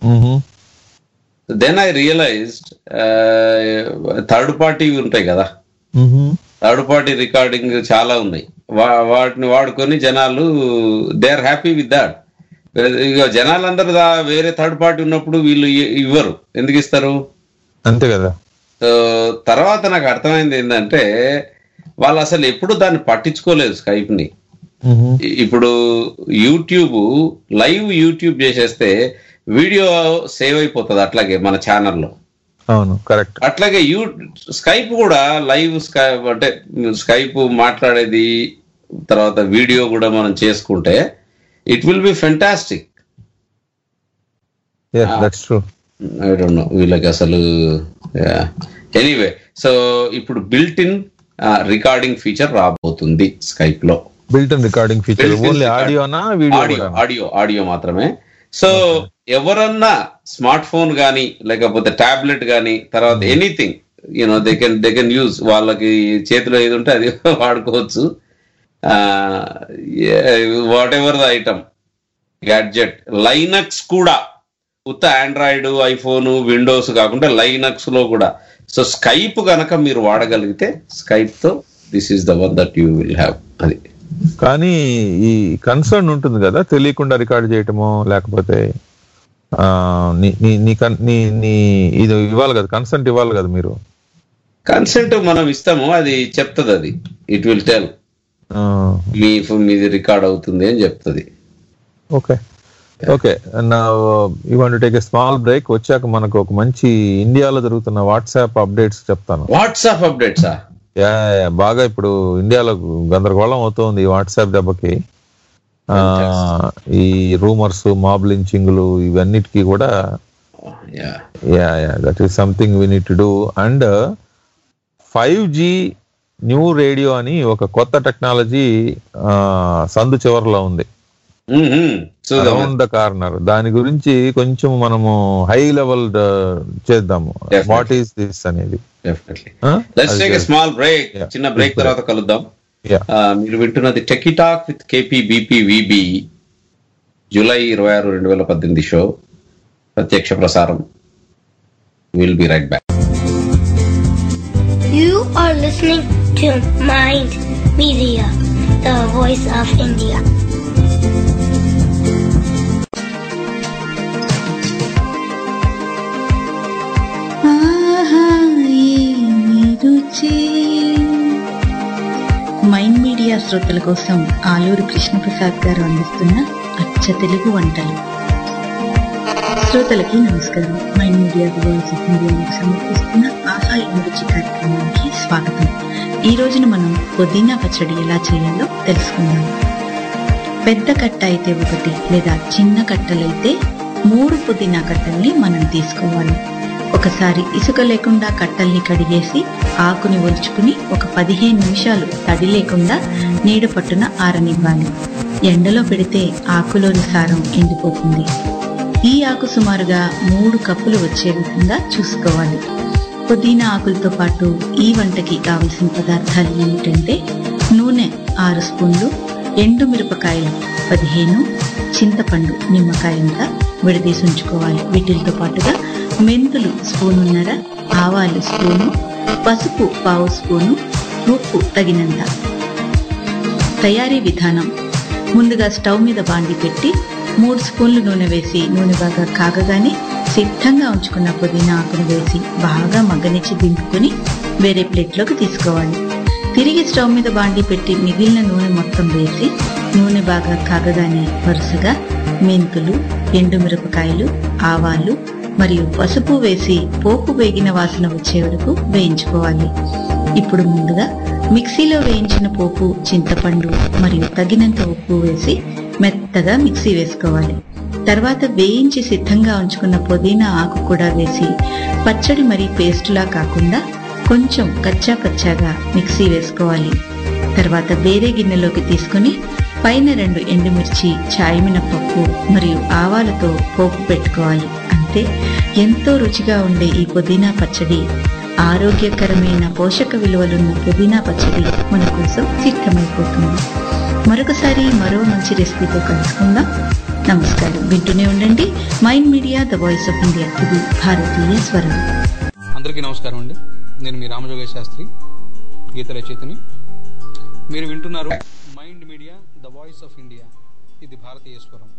S5: then I realised third party ఉంటాయి కదా థర్డ్ పార్టీ రికార్డింగ్ చాలా ఉన్నాయి వా- వాటిని వాడుకొని జనాలు they are happy with that ఇక జనాలందరూ దా- వేరే థర్డ్ పార్టీ ఉన్నప్పుడు వీళ్ళు ఇ- ఇవ్వరు ఎందుకు ఇస్తారు
S6: అంతే కదా
S5: సో తర్వాత నాకు అర్థమైంది ఏంటంటే వాళ్ళు అసలు ఎప్పుడు దాన్ని పట్టించుకోలేదు స్కైప్ ని ఇ- ఇప్పుడు యూట్యూబ్ లైవ్ యూట్యూబ్ చేసేస్తే వీడియో సేవ్ అయిపోతుంది అట్లాగే మన ఛానల్లో
S6: అవును కరెక్ట్
S5: అట్లాగే యూ స్కైప్ కూడా లైవ్ స్కైప్ అంటే స్కైప్ మాట్లాడేది తర్వాత వీడియో కూడా మనం చేసుకుంటే it will be fantastic
S6: that's true
S5: I don't know వీళ్ళకి అసలు ఎనీవే సో ఇప్పుడు బిల్ట్ ఇన్ రికార్డింగ్ ఫీచర్ రాబోతుంది స్కైప్ లో
S6: built in recording feature only ఆడియోనా వీడియో
S5: ఆడియో ఆడియో ఆడియో మాత్రమే సో ఎవరన్నా స్మార్ట్ ఫోన్ కానీ లేకపోతే టాబ్లెట్ కానీ తర్వాత anything you know they can they can use వాళ్ళకి చేతిలో ఏది ఉంటే అది వాడుకోవచ్చు whatever the item gadget Linux కూడా ఉత్త ఆండ్రాయిడ్ ఐఫోన్ విండోస్ కాకుండా లైనక్స్ లో కూడా సో స్కైప్ గనక మీరు వాడగలిగితే స్కైప్ తో this is the one that you will have అది
S6: కానీ ఈ కన్సర్న్ ఉంటుంది కదా తెలియకుండా రికార్డ్ చేయటమో లేకపోతే ఆ, నీ నీ నీ కన్- నీ నీ ఇది ఇవ్వాలి కదా కన్సెంట్ ఇవ్వాలి కదా మీరు
S5: కన్సెంట్ మనం ఇస్తాము అది చెప్తుంది అది ఇట్ విల్ టెల్
S6: ఆ,
S5: మీ మీది రికార్డ్ అవుతుంది అని చెప్తుంది
S6: ఓకే ఓకే నా you want take a small break వచ్చాక మనకు ఒక మంచి ఇండియాలో జరుగుతున్న వాట్సాప్ అప్డేట్స్ చెప్తాను
S5: వాట్సాప్ అప్డేట్సా
S6: యా, యా, బాగా ఇప్పుడు ఇండియాలో గందరగోళం అవుతోంది ఈ వాట్సాప్ దెబ్బకి ఆ, ఈ రూమర్స్ మాబ్ లించింగ్లు ఇవన్నిటికీ కూడా
S5: yeah
S6: yeah yeah that is something we need to do and five G new radio అని ఒక కొత్త టెక్నాలజీ సందు చివరిలో ఉంది
S5: చూద్దాం
S6: అరౌండ్ ద కార్నర్ దాని గురించి కొంచెం మనము హై లెవెల్ చేద్దాము వాట్ ఈస్ దిస్ అనేది
S5: definitely let's take a small break చిన్న బ్రేక్ తర్వాత కలుద్దాం
S6: Yeah.
S5: ఆ, మీరు వింటున్నది techie talk with KP BP VB July ఇరవై ఆరు రెండు వేల పద్దెనిమిది షో ప్రత్యక్ష ప్రసారం will be right back
S9: You are listening to Mind Media, the voice of India.
S8: ఆహా, ఏమి రుచి. మైండ్ మీడియా శ్రోతల కోసం ఆలూరు కృష్ణప్రసాద్ గారు అందిస్తున్న అచ్చ తెలుగు వంటలు శ్రోతలకి నమస్కారం మైండ్ మీడియా వాయిస్ ఆఫ్ ఇండియాకి సమర్పిస్తున్న ఆహా ఏమి రుచి కార్యక్రమానికి స్వాగతం ఈ రోజున మనం పుదీనా పచ్చడి ఎలా చేయాలో తెలుసుకుందాం పెద్ద కట్ట అయితే ఒకటి లేదా చిన్న కట్టలైతే మూడు పుదీనా కట్టల్ని మనం తీసుకోవాలి ఒకసారి ఇసుక లేకుండా కట్టల్ని కడిగేసి ఆకుని ఒలుచుకుని ఒక పదిహేను నిమిషాలు తడి లేకుండా నీడ పట్టున ఆరనివ్వాలి ఎండలో పెడితే ఆకులోని సారం ఎండిపోతుంది ఈ ఆకు సుమారుగా మూడు కప్పులు వచ్చే విధంగా చూసుకోవాలి పుదీనా ఆకులతో పాటు ఈ వంటకి కావలసిన పదార్థాలు ఏమిటంటే నూనె ఆరు స్పూన్లు ఎండు మిరపకాయలు పదిహేను చింతపండు నిమ్మకాయంతా విడదీసి ఉంచుకోవాలి వీటితో పాటుగా మెంతులు స్పూనున్నర ఆవాలు స్పూను పసుపు పావు స్పూను ఉప్పు తగినంత తయారీ విధానం ముందుగా స్టవ్ మీద బాండి పెట్టి మూడు స్పూన్లు నూనె వేసి నూనె బాగా కాగగానే సిద్ధంగా ఉంచుకున్న పుదీనా ఆకును వేసి బాగా మగ్గనిచ్చి దింపుకొని వేరే ప్లేట్లోకి తీసుకోవాలి తిరిగి స్టవ్ మీద బాండి పెట్టి మిగిలిన నూనె మొత్తం వేసి నూనె బాగా కాగగానే వరుసగా మెంతులు ఎండుమిరపకాయలు ఆవాలు మరియు పసుపు వేసి పోపు వేగిన వాసన వచ్చే వరకు వేయించుకోవాలి ఇప్పుడు ముందుగా మిక్సీలో వేయించిన పోపు చింతపండు మరియు తగినంత ఉప్పు వేసి మెత్తగా మిక్సీ వేసుకోవాలి తర్వాత వేయించి సిద్ధంగా ఉంచుకున్న పుదీనా ఆకు కూడా వేసి పచ్చడి మరి పేస్టులా కాకుండా కొంచెం కచ్చా పచ్చాగా మిక్సీ వేసుకోవాలి తర్వాత వేరే గిన్నెలోకి తీసుకుని పైన రెండు ఎండుమిర్చి చాయ్ మినపప్పు మరియు ఆవాలతో పోపు పెట్టుకోవాలి అంతే ఎంతో రుచిగా ఉండే ఈ పుదీనా పచ్చడి ఆరోగ్యకరమైన పోషక విలువలున్న పుదీనా పచ్చడి మన కోసం సిద్ధమైపోతుంది మరొకసారి మరో మంచి రెసిపీతో కలుసుకుందాం నమస్కారం వింటూనే ఉండండి Mind Media the voice of India ఇది భారతీయ స్వరం
S10: అందరికీ నమస్కారం అండి నేను మీ రామజోగేశ్ శాస్త్రి గీత రచయితని మీరు వింటున్నారు Mind Media the voice of India ఇది భారతీయ స్వరం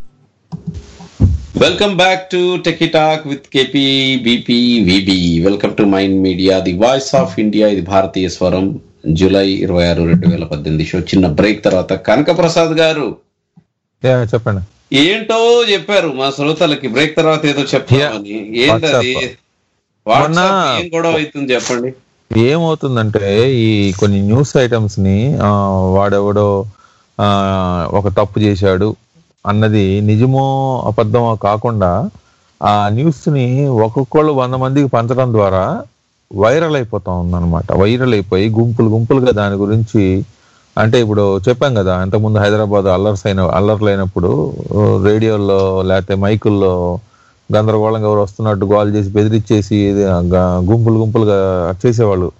S5: welcome back to techie talk with KP BP VB welcome to Mind Media the voice of India ఇది భారతీయ స్వరం జూలై ఇరవై ఆరు రెండు వేల పద్దెనిమిది షో చిన్న బ్రేక్ తర్వాత కనక ప్రసాద్ గారు
S6: యా, చెప్పండి
S5: ఏంటో చెప్పారు మా శ్రోతలకి బ్రేక్ తర్వాత ఏదో చెప్పామని ఏంటది
S6: WhatsApp.
S5: వాట్సాప్
S6: మొన్న-
S5: ఏం గొడవ అవుతుంది చెప్పండి
S6: ఏమవుతుందంటే ఈ కొన్ని న్యూస్ ఐటమ్స్ ని ఆ, వాడెవడో ఆ, ఒక తప్పు చేశాడు అన్నది నిజమో అబద్ధమో కాకుండా ఆ న్యూస్ ని ఒక్కొక్కళ్ళు వంద మందికి పంచడం ద్వారా వైరల్ అయిపోతా ఉందన్నమాట వైరల్ అయిపోయి గుంపులు గుంపులుగా దాని గురించి అంటే ఇప్పుడు చెప్పాం కదా ఇంతకుముందు హైదరాబాద్ అల్లర్స్ అయిన అల్లర్లు అయినప్పుడు రేడియోల్లో లేకపోతే మైకుల్లో గందరగోళంగా ఎవరు వస్తున్నట్టు గోల్ చేసి బెదిరించేసి ఇది గ- గుంపులు గుంపులుగా చేసేవాళ్ళు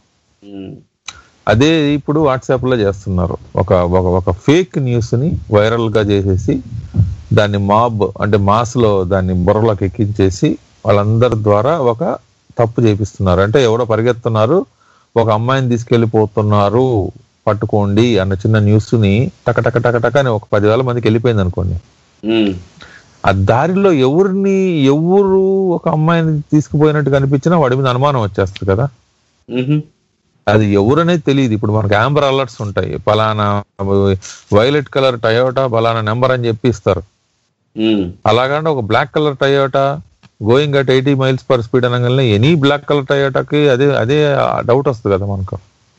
S6: అదే ఇప్పుడు వాట్సాప్ లో చేస్తున్నారు ఒక ఒక ఒక ఫేక్ న్యూస్ ని వైరల్ గా చేసేసి దాన్ని మాబ్ అంటే మాస్ లో దాన్ని బుర్రలోకి ఎక్కించేసి వాళ్ళందరి ద్వారా ఒక తప్పు చేపిస్తున్నారు అంటే ఎవడో పరిగెత్తున్నారు ఒక అమ్మాయిని తీసుకెళ్లిపోతున్నారు పట్టుకోండి అన్న చిన్న న్యూస్ ని టక టక టక టక అని ఒక పదివేల మందికి వెళ్ళిపోయింది అనుకోండి ఆ దారిలో ఎవరిని ఎవరు ఒక అమ్మాయిని తీసుకుపోయినట్టు కనిపించినా వాడి మీద అనుమానం వచ్చేస్తుంది కదా అది ఎవరనేది తెలియదు ఇప్పుడు మనకి యాంబర్ అలర్ట్స్ ఉంటాయి పలానా వైలెట్ కలర్ టయోటా పలానా నెంబర్ అని చెప్పి ఇస్తారు అలాగంటే ఒక black colour Toyota going at eighty miles per speed అనగానే ఎనీ బ్లాక్ కలర్ టయోటాకి అదే అదే డౌట్ వస్తుంది కదా మనకు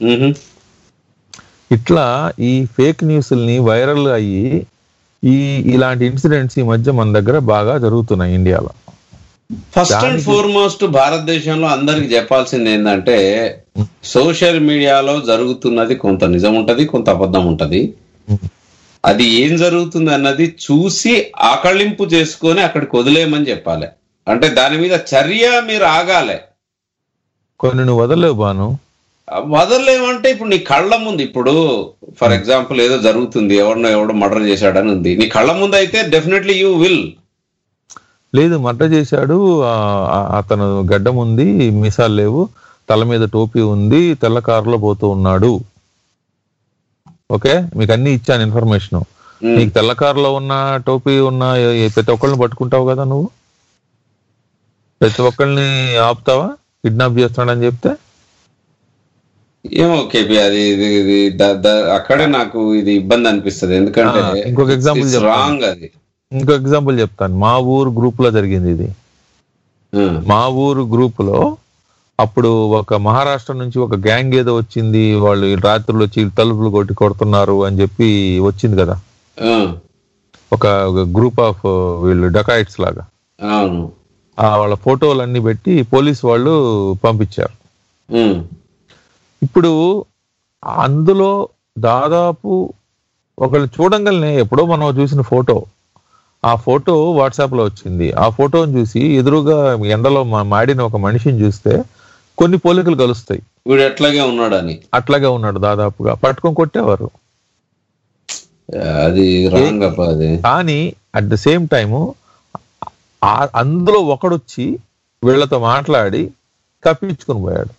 S6: ఇట్లా ఈ ఫేక్ న్యూస్ని వైరల్ అయ్యి ఈ ఇలాంటి ఇన్సిడెంట్స్ ఈ మధ్య మన దగ్గర బాగా జరుగుతున్నాయి ఇండియాలో
S5: ఫస్ట్ అండ్
S6: దానికి-
S5: ఫార్మోస్ట్ భారతదేశంలో అందరికి చెప్పాల్సింది ఏంటంటే సోషల్ మీడియాలో జరుగుతున్నది కొంత నిజం ఉంటది కొంత అబద్ధం ఉంటది అది ఏం జరుగుతుంది అన్నది చూసి ఆకళింపు చేసుకొని అక్కడికి వదిలేయమని చెప్పాలి అంటే దాని మీద చర్య మీరు ఆగాలి
S6: కొన్ని నువ్వు వదలలేవు బాను
S5: వదలలేమంటే ఇప్పుడు నీ కళ్ళ ముందు ఇప్పుడు ఫర్ ఎగ్జాంపుల్ ఏదో జరుగుతుంది ఎవరినో ఎవడో మర్డర్ చేశాడని ఉంది నీ కళ్ళ ముందు అయితే డెఫినెట్లీ యూ విల్
S6: లేదు మర్ర చేశాడు ఆ, ఆ, అతను గడ్డం ఉంది మీసాలు లేవు తల మీద టోపీ ఉంది తెల్ల కారులో పోతూ ఉన్నాడు ఓకే మీకు అన్ని ఇచ్చాను ఇన్ఫర్మేషన్ నీకు తెల్ల కారులో ఉన్న టోపీ ఉన్న ఏ- ఏ- ప్రతి ఒక్కళ్ళని పట్టుకుంటావు కదా నువ్వు ప్రతి ఒక్కళ్ళని ఆపుతావా కిడ్నాప్ చేస్తున్నాడని చెప్తే
S5: ఏమో కేపీ అది ఇది ఇది ద- ద- అక్కడే నాకు ఇది ఇబ్బంది అనిపిస్తుంది ఎందుకంటే
S6: ఆ, ఇంకొక example చెప్తాను.
S5: రాంగ్ అది
S6: ఇంకో ఎగ్జాంపుల్ చెప్తాను మా ఊరు గ్రూప్ లో జరిగింది ఇది మా ఊరు గ్రూప్ లో అప్పుడు ఒక మహారాష్ట్ర నుంచి ఒక గ్యాంగ్ ఏదో వచ్చింది వాళ్ళు ఈ రాత్రులు వచ్చి తలుపులు కొట్టి కొడుతున్నారు అని చెప్పి వచ్చింది కదా ఒక గ్రూప్ ఆఫ్ వీళ్ళు డకాయిట్స్ లాగా
S5: అవును
S6: ఆ వాళ్ళ ఫోటోలు అన్ని పెట్టి పోలీస్ వాళ్ళు పంపించారు ఇప్పుడు అందులో దాదాపు ఒకళ్ళు చూడంగానే ఎప్పుడో మనం చూసిన ఫోటో ఆ ఫోటో వాట్సాప్ లో వచ్చింది ఆ ఫోటోని చూసి ఎదురుగా ఎండలో మా- మాడిన ఒక మనిషిని చూస్తే కొన్ని పోలికలు కలుస్తాయి
S5: వీడు ఎట్లాగే ఉన్నాడని
S6: అట్లాగే ఉన్నాడు దాదాపుగా పట్టుకొని కొట్టేవారు
S5: అది రాంగ్ అప్ప అది
S6: కానీ అట్ ద సేమ్ టైము అందులో ఒకడొచ్చి వీళ్ళతో మాట్లాడి తప్పించుకొని పోయాడు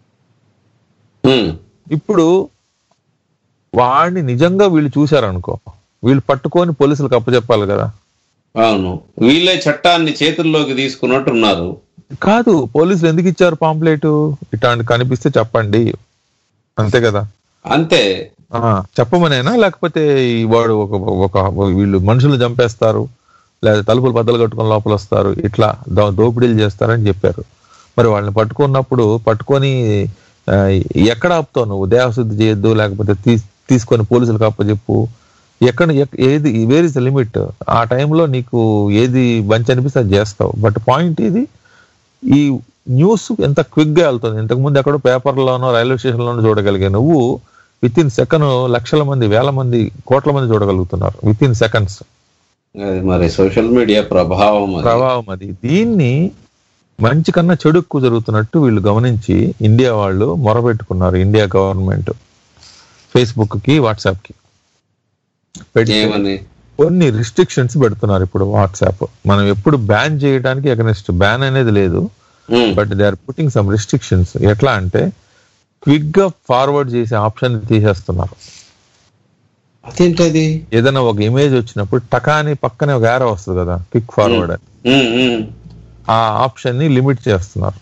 S6: ఇప్పుడు వాడిని నిజంగా వీళ్ళు చూశారనుకో వీళ్ళు పట్టుకొని పోలీసులకు అప్పచెప్పాలి కదా
S5: అవును వీళ్ళే చట్టాన్ని చేతుల్లోకి తీసుకున్నట్టు ఉన్నారు
S6: కాదు పోలీసులు ఎందుకు ఇచ్చారు పాంప్లెట్ ఇట్లాంటి కనిపిస్తే చెప్పండి అంతే కదా
S5: అంతే
S6: ఆ, చెప్పమనేనా లేకపోతే ఈ వాడు ఒక ఒక వీళ్ళు మనుషులు చంపేస్తారు లేదా తలుపులు బద్దలు కట్టుకొని లోపల వస్తారు ఇట్లా దో- దోపిడీలు చేస్తారని చెప్పారు మరి వాళ్ళని పట్టుకున్నప్పుడు పట్టుకొని ఆ, ఎక్కడ ఆపుతావు నువ్వు దేహశుద్ధి చేయొద్దు లేకపోతే తీ తీసుకొని పోలీసులకు అప్పచెప్పు ఎక్కడ ఎక్- ఏది వేర్ ఇస్ ద లిమిట్ ఆ టైంలో నీకు ఏది మంచి అనిపిస్తే అది చేస్తావు బట్ పాయింట్ ఇది ఈ న్యూస్ ఎంత క్విక్ గా వెళ్తుంది ఇంతకుముందు ఎక్కడో పేపర్లోనో రైల్వే స్టేషన్లోనో చూడగలిగే నువ్వు విత్ ఇన్ సెకండ్ లక్షల మంది వేల మంది కోట్ల మంది చూడగలుగుతున్నారు విత్ ఇన్ సెకండ్స్
S5: అది మరి సోషల్ మీడియా ప్రభావం అది.
S6: ప్రభావం అది దీన్ని మంచి కన్నా చెడు ఎక్కువ జరుగుతున్నట్టు వీళ్ళు గమనించి ఇండియా వాళ్ళు మొరబెట్టుకున్నారు ఇండియా గవర్నమెంట్ ఫేస్బుక్ కి వాట్సాప్ కి పెట్టి
S5: ఏమని
S6: కొన్ని రిస్ట్రిక్షన్స్ పెడుతున్నారు ఇప్పుడు వాట్సాప్ మనం ఎప్పుడు బ్యాన్ చేయడానికి అగనెస్ట్ బ్యాన్ అనేది లేదు but they are putting some restrictions ఎట్లా అంటే క్విక్ గా ఫార్వర్డ్ చేసే ఆప్షన్ తీసేస్తున్నారు
S5: అదేంటది
S6: ఏదైనా ఒక ఇమేజ్ వచ్చినప్పుడు టకాని పక్కనే ఒక యారో వస్తుంది కదా క్విక్ ఫార్వర్డ్ అని
S5: ఉమ్, ఉమ్,
S6: ఆ ఆప్షన్ ని లిమిట్ చేస్తున్నారు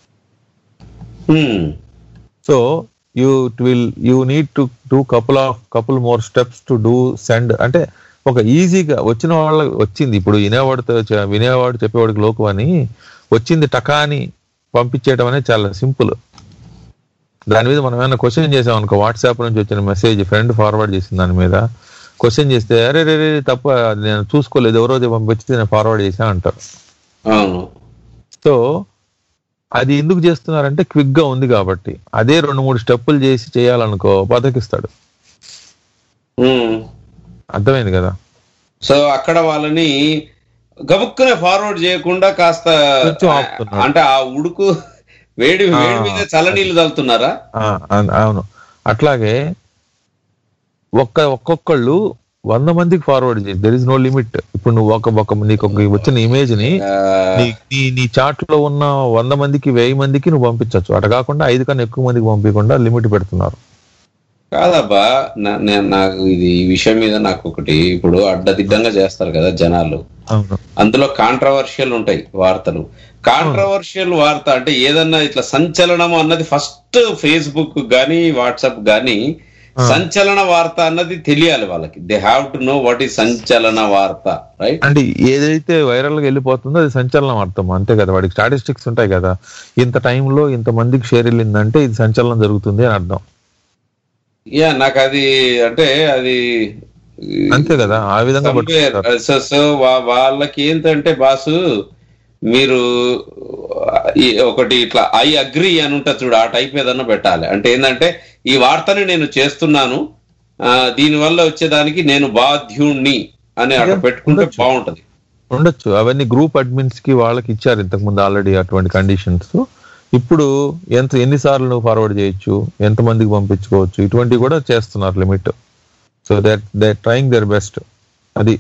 S5: um.
S6: So you will you need to do couple of couple more steps to do send అంటే ఒక ఈజీగా వచ్చిన వాళ్ళ వచ్చింది ఇప్పుడు వినేవాడితో చ- వినేవాడు చెప్పేవాడికి లోకు అని వచ్చింది టకాని పంపించేయడం అనేది చాలా సింపుల్ దాని మీద మనం ఏమైనా క్వశ్చన్ చేసాం అనుకో వాట్సాప్ నుంచి వచ్చిన మెసేజ్ ఫ్రెండ్ ఫార్వర్డ్ చేసిన దాని మీద క్వశ్చన్ చేస్తే అరే రే రే తప్ప అది నేను చూసుకోలేదు ఎవరో పంపించితే నేను ఫార్వర్డ్ చేశా అంటారు
S5: అవును
S6: సో అది ఎందుకు చేస్తున్నారంటే క్విక్ గా ఉంది కాబట్టి అదే రెండు మూడు స్టెప్పులు చేసి చేయాలనుకో బతికిస్తాడు
S5: ఉమ్.
S6: అర్థమైంది కదా
S5: సో అక్కడ వాళ్ళని గబుక్కునే ఫార్వర్డ్ చేయకుండా కాస్త
S6: కొంచెం ఆపుతున్నారు.
S5: అంటే ఆ ఉడుకు వేడి వేడి మీద చల్లనీళ్ళు తలుతున్నారా
S6: ఆ, అన్- అవును అట్లాగే ఒక్క ఒక్కొక్కళ్ళు వంద మందికి ఫార్వర్డ్ చేసి దెర్ ఇస్ నో లిమిట్ ఇప్పుడు నువ్వు ఒక ఒక నీకు ఒక వచ్చిన ఇమేజ్ ని నీ నీ నీ చాట్ లో ఉన్న వంద మందికి వెయ్యి మందికి నువ్వు పంపించవచ్చు అటు కాకుండా ఐదు కన్నా ఎక్కువ మందికి పంపించకుండా లిమిట్ పెడుతున్నారు
S5: కాదబ్బా నా- నేను నాకు ఇది ఈ విషయం మీద నాకు ఒకటి ఇప్పుడు అడ్డదిడ్డంగా చేస్తారు కదా జనాలు
S6: అవును
S5: అందులో కాంట్రవర్షియల్ ఉంటాయి వార్తలు కాంట్రవర్షియల్ వార్త అంటే ఏదన్నా ఇట్లా సంచలనం అన్నది ఫస్ట్ ఫేస్బుక్ గానీ వాట్సాప్ గానీ సంచలన వార్త అన్నది తెలియాలి వాళ్ళకి they have to know what is సంచలన వార్త రైట్
S6: అంటే ఏదైతే వైరల్ గా వెళ్ళిపోతుందో అది సంచలనం అర్థం అంతే కదా వాడికి స్టాటిస్టిక్స్ ఉంటాయి కదా ఇంత టైంలో ఇంత మందికి షేర్ వెళ్ళిందంటే ఇది సంచలనం జరుగుతుంది అని అర్థం
S5: యా నాకు అది అంటే అది
S6: అంతే కదా ఆ విధంగా
S5: Somewhere,
S6: పట్టుకుంటారు.
S5: సో సో వా- వాళ్ళకి ఏంటంటే బాసు మీరు ఈ ఒకటి ఇట్లా ఐ అగ్రి అని ఉంటుంది చూడు ఆ టైప్ ఏదన్నా పెట్టాలి అంటే ఏంటంటే ఈ వార్తని నేను చేస్తున్నాను ఆ, దీనివల్ల వచ్చేదానికి నేను బాధ్యుణ్ణి అని అట్లా పెట్టుకుంటే బాగుంటది
S6: ఉండొచ్చు అవన్నీ గ్రూప్ అడ్మిన్స్ కి వాళ్ళకి ఇచ్చారు ఇంతకు ముందు ఆల్రెడీ అటువంటి కండిషన్స్ ఇప్పుడు ఎంత ఎన్నిసార్లు నువ్వు ఫార్వర్డ్ చేయొచ్చు ఎంత మందికి పంపించుకోవచ్చు ఇటువంటివి కూడా చేస్తున్నారు limit so that they trying their best అది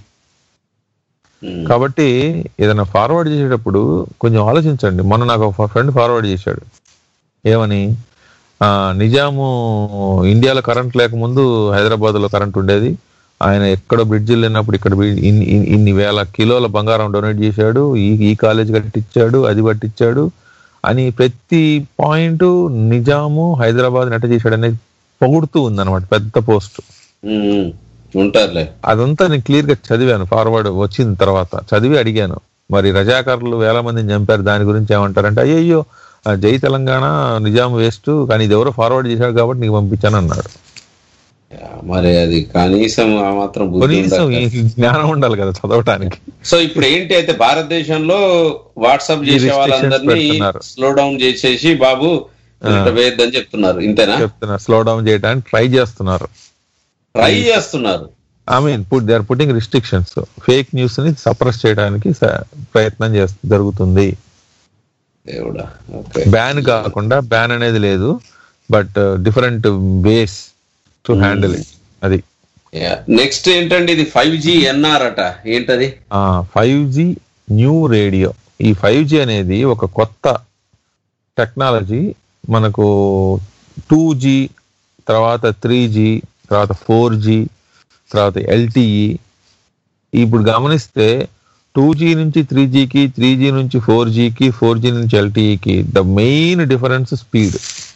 S6: కాబట్టి ఏదైనా ఫార్వర్డ్ చేసేటప్పుడు కొంచెం ఆలోచించండి మొన్న నాకు ఒక ఫ్రెండ్ ఫార్వర్డ్ చేశాడు ఏమని ఆ, నిజాము ఇండియాలో కరెంట్ లేకముందు హైదరాబాద్ లో కరెంట్ ఉండేది ఆయన ఎక్కడో బ్రిడ్జిలు లేనప్పుడు ఇక్కడ బి- ఇన్ని ఇన్ని- ఇన్ని వేల కిలోల బంగారం డొనేట్ చేశాడు ఈ ఈ కాలేజ్ కట్టించాడు అది కట్టించాడు అని ప్రతి పాయింట్ నిజాము హైదరాబాద్ నెట చేశాడు అనేది పొగుడుతూ ఉందన్నమాట పెద్ద పోస్ట్
S5: ఉమ్, ఉంటారులే
S6: అదంతా నేను క్లియర్ గా చదివాను ఫార్వర్డ్ వచ్చిన తర్వాత చదివి అడిగాను మరి రజాకారులు వేల మందిని చంపారు దాని గురించి ఏమంటారంటే అయ్యయ్యో ఆ జై తెలంగాణ నిజాం వేస్ట్ కానీ ఇది ఎవరో ఫార్వర్డ్ చేశాడు కాబట్టి నీకు పంపించాను అన్నాడు
S5: మరి అది కనీసం ఆ మాత్రం బుద్ధి
S6: కనీసం
S5: ఉండాలి
S6: ఈ జ్ఞానం ఉండాలి కదా చదవటానికి
S5: సో ఇప్పుడు ఏంటి అయితే భారతదేశంలో వాట్సాప్
S6: ఈ
S5: చేసే
S6: restrictions
S5: వాళ్ళందరినీ
S6: పెడుతున్నారు.
S5: స్లో డౌన్ చేసేసి బాబు ఇట్లా వేయద్దని చెప్తున్నారు ఇంతేనా
S6: చెప్తున్నా స్లో డౌన్ చేయడానికి ట్రై చేస్తున్నారు
S5: ట్రై చేస్తున్నారు
S6: I mean put they are putting restrictions fake news ని సప్రెస్ చేయడానికి స- ప్రయత్నం చేస్తూ జరుగుతుంది
S5: దేవుడా ఓకే
S6: బ్యాన్ కాకుండా బ్యాన్ అనేది లేదు but different ways to handle it అది
S5: నెక్స్ట్ ఏంటండి ఇది ఫైవ్ జీ ఎన్ఆర్ అట ఏంటది
S6: ఫైవ్ జీ న్యూ రేడియో ఈ ఫైవ్ జీ అనేది ఒక కొత్త టెక్నాలజీ మనకు టూ జీ తర్వాత త్రీ జీ తర్వాత ఫోర్ జీ తర్వాత ఎల్టీఈ ఇప్పుడు గమనిస్తే టూ జీ నుంచి త్రీ జీకి త్రీ జీ నుంచి ఫోర్ జీకి ఫోర్ జీ నుంచి ఎల్టీఈకి ద మెయిన్ డిఫరెన్స్ స్పీడ్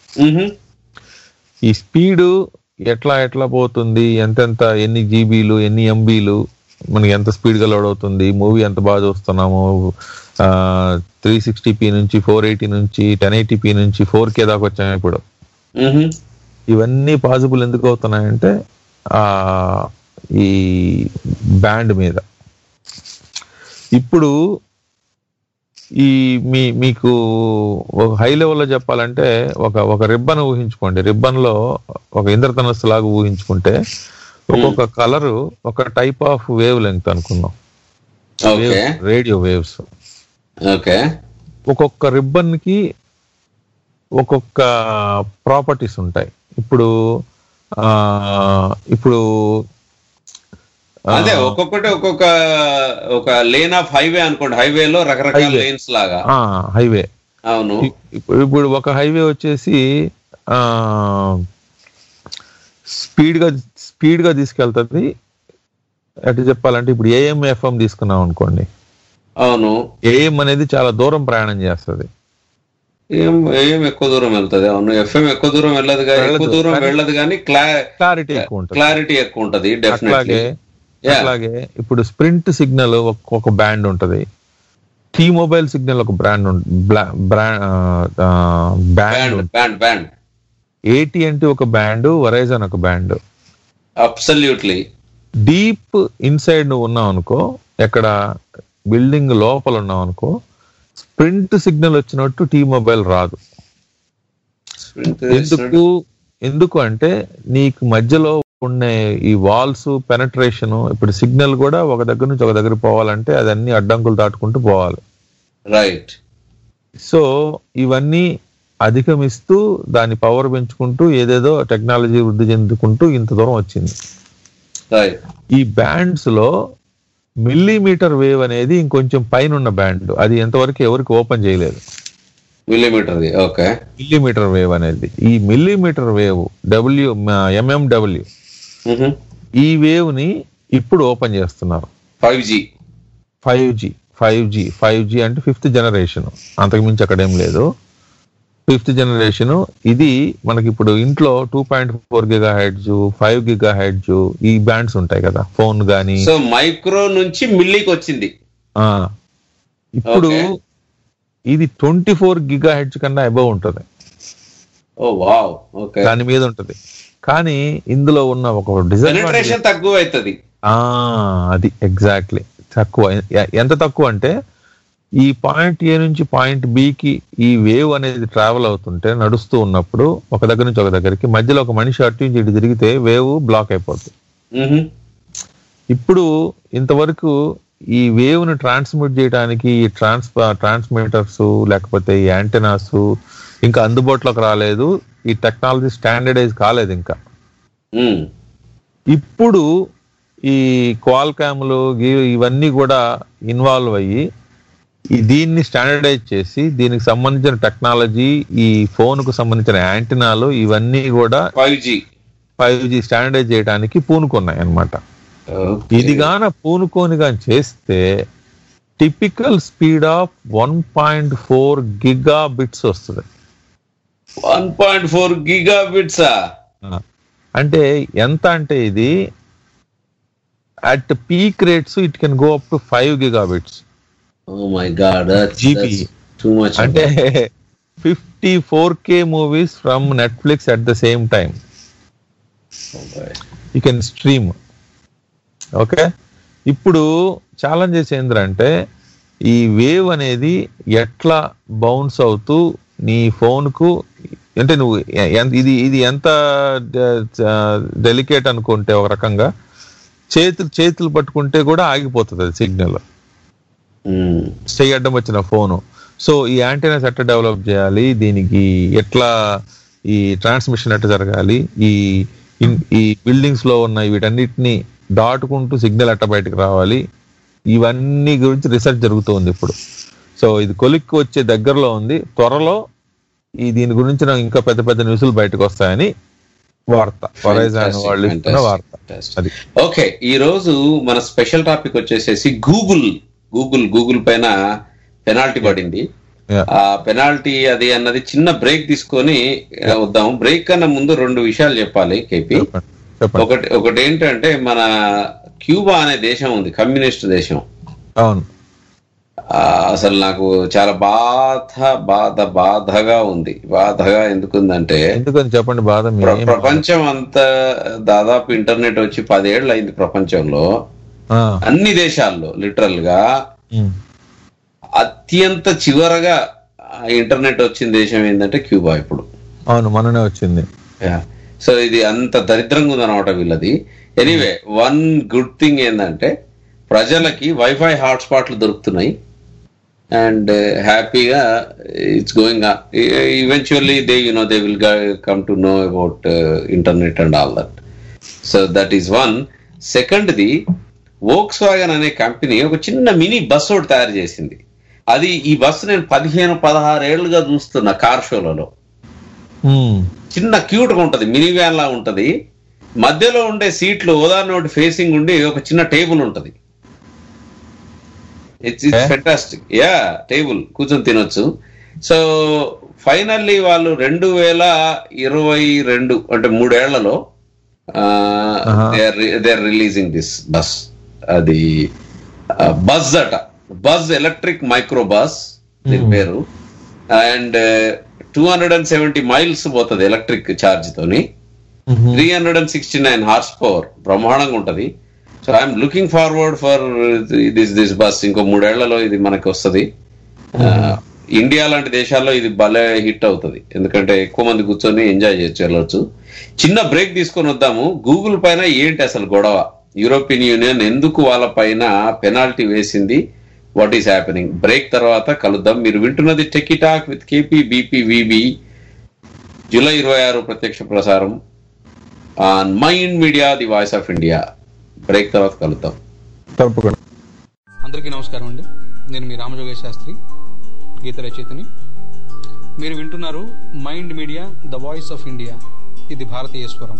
S6: ఈ స్పీడ్ ఎట్లా ఎట్లా పోతుంది ఎంతెంత ఎన్ని జీబీలు ఎన్ని ఎంబీలు మనకి ఎంత స్పీడ్ గా లోడ్ అవుతుంది మూవీ ఎంత బాగా చూస్తున్నాము త్రీ సిక్స్టీ పీ నుంచి ఫోర్ ఎయిటీ నుంచి టెన్ ఎయిటీ పీ నుంచి ఫోర్ కే దాకా వచ్చాము ఇప్పుడు ఇవన్నీ పాసిబుల్ ఎందుకు అవుతున్నాయంటే ఆ ఈ బ్యాండ్ మీద ఇప్పుడు ఈ మీ మీకు ఒక హై లెవెల్లో చెప్పాలంటే ఒక ఒక రిబ్బన్ ఊహించుకోండి రిబ్బన్ లో ఒక ఇంద్రధనస్సు లాగా ఊహించుకుంటే ఒక్కొక్క కలరు ఒక టైప్ ఆఫ్ వేవ్ లెంగ్త్ అనుకుందాం
S5: ఓకే
S6: రేడియో వేవ్స్
S5: ఓకే
S6: ఒక్కొక్క రిబ్బన్ కి ఒక్కొక్క ప్రాపర్టీస్ ఉంటాయి ఇప్పుడు ఆ ఇప్పుడు ఆ,
S5: అదే ఒక్కొక్కటి ఒక్కొక్క ఒక లేన్ ఆఫ్ హైవే అనుకోండి హైవే లో రకరకాల
S6: Highway.
S5: లేన్స్ లాగా
S6: ఆ, హైవే
S5: అవును
S6: ఇప్పుడు ఇప్పుడు ఒక హైవే వచ్చేసి ఆ స్పీడ్ గా స్పీడ్ గా తీసుకెళ్తుంది ఎటు చెప్పాలంటే ఇప్పుడు ఏఎం ఎఫ్ఎం తీసుకున్నాం అనుకోండి
S5: అవును
S6: ఏఎం అనేది చాలా దూరం ప్రయాణం చేస్తుంది
S5: ఏం ఏం ఎక్కువ దూరం వెళ్తది అవును ఎఫ్ఎం ఎక్కువ దూరం వెళ్ళదు కానీ ఎక్కువ
S6: వెళ్ళదు,
S5: దూరం
S6: కానీ-
S5: వెళ్ళదు కానీ క్లా
S6: క్లారిటీ ఎక్కువ ఉంటుంది
S5: క్లారిటీ ఎక్కువ ఉంటది డెఫినెట్లీ
S6: అట్లాగే అట్లాగే ఇప్పుడు స్ప్రింట్ సిగ్నల్ ఒక బ్యాండ్ ఉంటది టీ మొబైల్ సిగ్నల్ ఒక brand band
S5: band band band
S6: AT and T ఒక బ్యాండ్ వరైజన్ ఒక బ్యాండ్
S5: అబ్సల్యూట్లీ
S6: డీప్ ఇన్సైడ్ నువ్వు ఉన్నావు అనుకో ఎక్కడ బిల్డింగ్ లోపల ఉన్నావు అనుకో స్ప్రింట్ సిగ్నల్ వచ్చినట్టు టీ మొబైల్ రాదు ఎందుకు ఎందుకు అంటే నీకు మధ్యలో ఉన్న ఈ వాల్స్ పెనట్రేషన్ ఇప్పుడు సిగ్నల్ కూడా ఒక దగ్గర నుంచి ఒక దగ్గర పోవాలంటే అది అన్ని అడ్డంకులు దాటుకుంటూ పోవాలి
S5: రైట్
S6: సో ఇవన్నీ అధిగమిస్తూ దాని పవర్ పెంచుకుంటూ ఏదేదో టెక్నాలజీ వృద్ధి చెందుకుంటూ ఇంత దూరం వచ్చింది
S5: రైట్
S6: ఈ బ్యాండ్స్ లో మిల్లీమీటర్ వేవ్ అనేది ఇంకొంచెం పైన ఉన్న బ్యాండ్ అది ఎంతవరకు ఎవరికి ఓపెన్ చేయలేదు
S5: మిల్లీమీటర్ది ఓకే
S6: మిల్లీమీటర్ వేవ్ అనేది ఈ మిల్లీమీటర్ వేవ్ డబ్ల్యూ ఎంఎండబ్ల్యూ ఈ వేవ్ ని ఇప్పుడు ఓపెన్ చేస్తున్నారు
S5: five G
S6: five G five G five G అంటే ఫిఫ్త్ జనరేషన్ అంతకుమించి అక్కడ ఏం లేదు ఫిఫ్త్ జనరేషన్ ఇది మనకి ఇప్పుడు ఇంట్లో two point four giga hertz five giga hertz ఈ బ్యాండ్స్ ఉంటాయి కదా ఫోన్ గానీ
S5: సో మైక్రో నుంచి మిల్లీకి వచ్చింది
S6: ఆ, ఇప్పుడు
S5: Okay.
S6: ఇది ట్వంటీ ఫోర్ గిగా హెడ్జ్ కన్నా అబౌవ్ ఉంటుంది
S5: ఓ వావ్ ఓకే
S6: దాని మీద ఉంటుంది కానీ ఇందులో ఉన్న ఒక డిసడ్వాంటేజ్
S5: పెనిట్రేషన్ తక్కువ అవుతుంది
S6: అది ఎగ్జాక్ట్లీ తక్కువ ఎ- ఎంత తక్కువ అంటే ఈ పాయింట్ ఏ నుంచి పాయింట్ కి ఈ వేవ్ అనేది ట్రావెల్ అవుతుంటే నడుస్తూ ఉన్నప్పుడు ఒక దగ్గర నుంచి ఒక దగ్గరికి మధ్యలో ఒక మనిషి అటు నుంచి ఇటు తిరిగితే వేవ్ బ్లాక్ అయిపోతుంది ఇప్పుడు ఇంతవరకు ఈ వేవ్ ని ట్రాన్స్మిట్ చేయడానికి ఈ ట్రాన్స్ ట్రాన్స్మిటర్స్ లేకపోతే ఈ యాంటెనాస్ ఇంకా అందుబాటులోకి రాలేదు ఈ టెక్నాలజీ స్టాండర్డైజ్ కాలేదు ఇంకా ఇప్పుడు ఈ క్వాల్కామ్లు గి- ఇవన్నీ కూడా ఇన్వాల్వ్ అయ్యి ఈ దీన్ని స్టాండర్డైజ్ చేసి దీనికి సంబంధించిన టెక్నాలజీ ఈ ఫోన్ కు సంబంధించిన యాంటెనాలు ఇవన్నీ కూడా
S5: five G
S6: five G standardize చేయడానికి పూనుకున్నాయి అన్నమాట ఇది గాన పూనుకోని గాని చేస్తే typical speed of one point four giga bits వస్తుంది
S5: వన్ పాయింట్ ఫోర్ గిగా బిట్సా
S6: అంటే ఎంత అంటే ఇది at peak rates it can go up to five giga bits
S5: oh my God
S6: GB
S5: too much
S6: అంటే fifty four K movies from Netflix at the same time you can stream okay ఇప్పుడు challenges ఏంటంటే ఈ wave అనేది ఎట్లా bounce అవుతూ నీ phone కు అంటే నువ్వు ఎ- ఎంత- ఇది ఇది ఎంత డెలికేట్ అనుకుంటే ఒక రకంగా చేతులు చేతులు పట్టుకుంటే కూడా ఆగిపోతుంది అది సిగ్నల్ చేయడం వచ్చిన ఫోను సో ఈ యాంటీనాస్ ఎట్లా డెవలప్ చేయాలి దీనికి ఎట్లా ఈ ట్రాన్స్మిషన్ ఎట్లా జరగాలి ఈ ఇన్- ఈ బిల్డింగ్స్ లో ఉన్న వీటన్నిటిని దాటుకుంటూ సిగ్నల్ ఎట్లా బయటకు రావాలి ఇవన్నీ గురించి రీసెర్చ్ జరుగుతుంది ఇప్పుడు సో ఇది కొలిక్కి వచ్చే దగ్గరలో ఉంది త్వరలో ఈ దీని గురించి నాకు ఇంకా పెద్ద పెద్ద న్యూస్లు బయటకు వస్తాయని వార్త వరైజాన్ వాళ్ళు ఇస్తున్న వార్త అది
S5: ఓకే ఈ రోజు మన స్పెషల్ టాపిక్ వచ్చేసేసి గూగుల్ గూగుల్ గూగుల్ పైన పెనాల్టీ పడింది
S6: Yeah.
S5: ఆ పెనాల్టీ అది అన్నది చిన్న బ్రేక్ తీసుకొని ఆ, వద్దాం బ్రేక్ కన్నా ముందు రెండు విషయాలు చెప్పాలి కేపీ
S6: చెప్పండి
S5: ఒకటి ఒకటి ఏంటంటే మన క్యూబా అనే దేశం ఉంది కమ్యూనిస్ట్ దేశం
S6: అవును
S5: ఆ, అసలు నాకు చాలా బాధ బాధ బాధగా ఉంది బాధగా ఎందుకుందంటే
S6: ఎందుకని చెప్పండి బాధ మీ
S5: ప్ర- ప్రపంచం అంతా దాదాపు ఇంటర్నెట్ వచ్చి పదేళ్ళు అయింది ప్రపంచంలో
S6: ఆ,
S5: అన్ని దేశాల్లో లిటరల్ గా
S6: ఉమ్,
S5: అత్యంత చివరగా ఆ ఇంటర్నెట్ వచ్చిన దేశం ఏంటంటే క్యూబా ఇప్పుడు
S6: అవును మననే వచ్చింది
S5: సో ఇది అంత దరిద్రంగా ఉందన్నమాట వీళ్ళది ఎనీవే వన్ గుడ్ థింగ్ ఏంటంటే ప్రజలకి వైఫై హాట్స్పాట్లు దొరుకుతున్నాయి అండ్ హ్యాపీగా it's going eventually they you know they will come to know about internet and all that so that is one సెకండ్ది వోక్స్ వాగన్ అనే కంపెనీ ఒక చిన్న మినీ బస్ ఒకటి తయారు చేసింది అది ఈ బస్సు నేను పదిహేను పదహారు ఏళ్ళుగా చూస్తున్నా కార్ షోలలో
S6: ఉమ్,
S5: చిన్న క్యూట్ గా ఉంటది మినీ వ్యాన్ లా ఉంటది మధ్యలో ఉండే సీట్లు ఉదాహరణ ఒకటి ఫేసింగ్ ఉండి ఒక చిన్న టేబుల్ ఉంటది it's it's fantastic yeah table కూర్చొని తినొచ్చు సో ఫైనల్లీ వాళ్ళు రెండు వేల ఇరవై రెండు అంటే మూడేళ్లలో they are releasing this bus అది బస్ అట బస్ ఎలక్ట్రిక్ మైక్రో బస్ దీని పేరు and two hundred and seventy miles పోతుంది ఎలక్ట్రిక్ ఛార్జ్ తోని three hundred and sixty nine horse power బ్రహ్మాండంగా ఉంటది so I'm looking forward for this this bus ఇంకో మూడేళ్లలో ఇది మనకి వస్తుంది ఇండియా లాంటి దేశాల్లో ఇది భలే హిట్ అవుతుంది ఎందుకంటే ఎక్కువ మంది కూర్చొని ఎంజాయ్ చేయొచ్చు వెళ్ళొచ్చు చిన్న బ్రేక్ తీసుకొని వద్దాము గూగుల్ పైన ఏంటి అసలు గొడవ యూరోపియన్ యూనియన్ ఎందుకు వాళ్ళ పైన పెనాల్టీ వేసింది వాట్ ఈస్ హ్యాపెనింగ్ బ్రేక్ తర్వాత కలుద్దాం మీరు వింటున్నది techie talk with KP BP VB July ఇరవై ఆరు ప్రత్యక్ష ప్రసారం on Mind Media the voice of India break తర్వాత కలుద్దాం
S6: తప్పకుండా
S10: అందరికీ నమస్కారం అండి నేను మీ రామజోగేశ్ శాస్త్రి గీత రచయితని మీరు వింటున్నారు Mind Media the voice of India ఇది భారతీయ స్వరం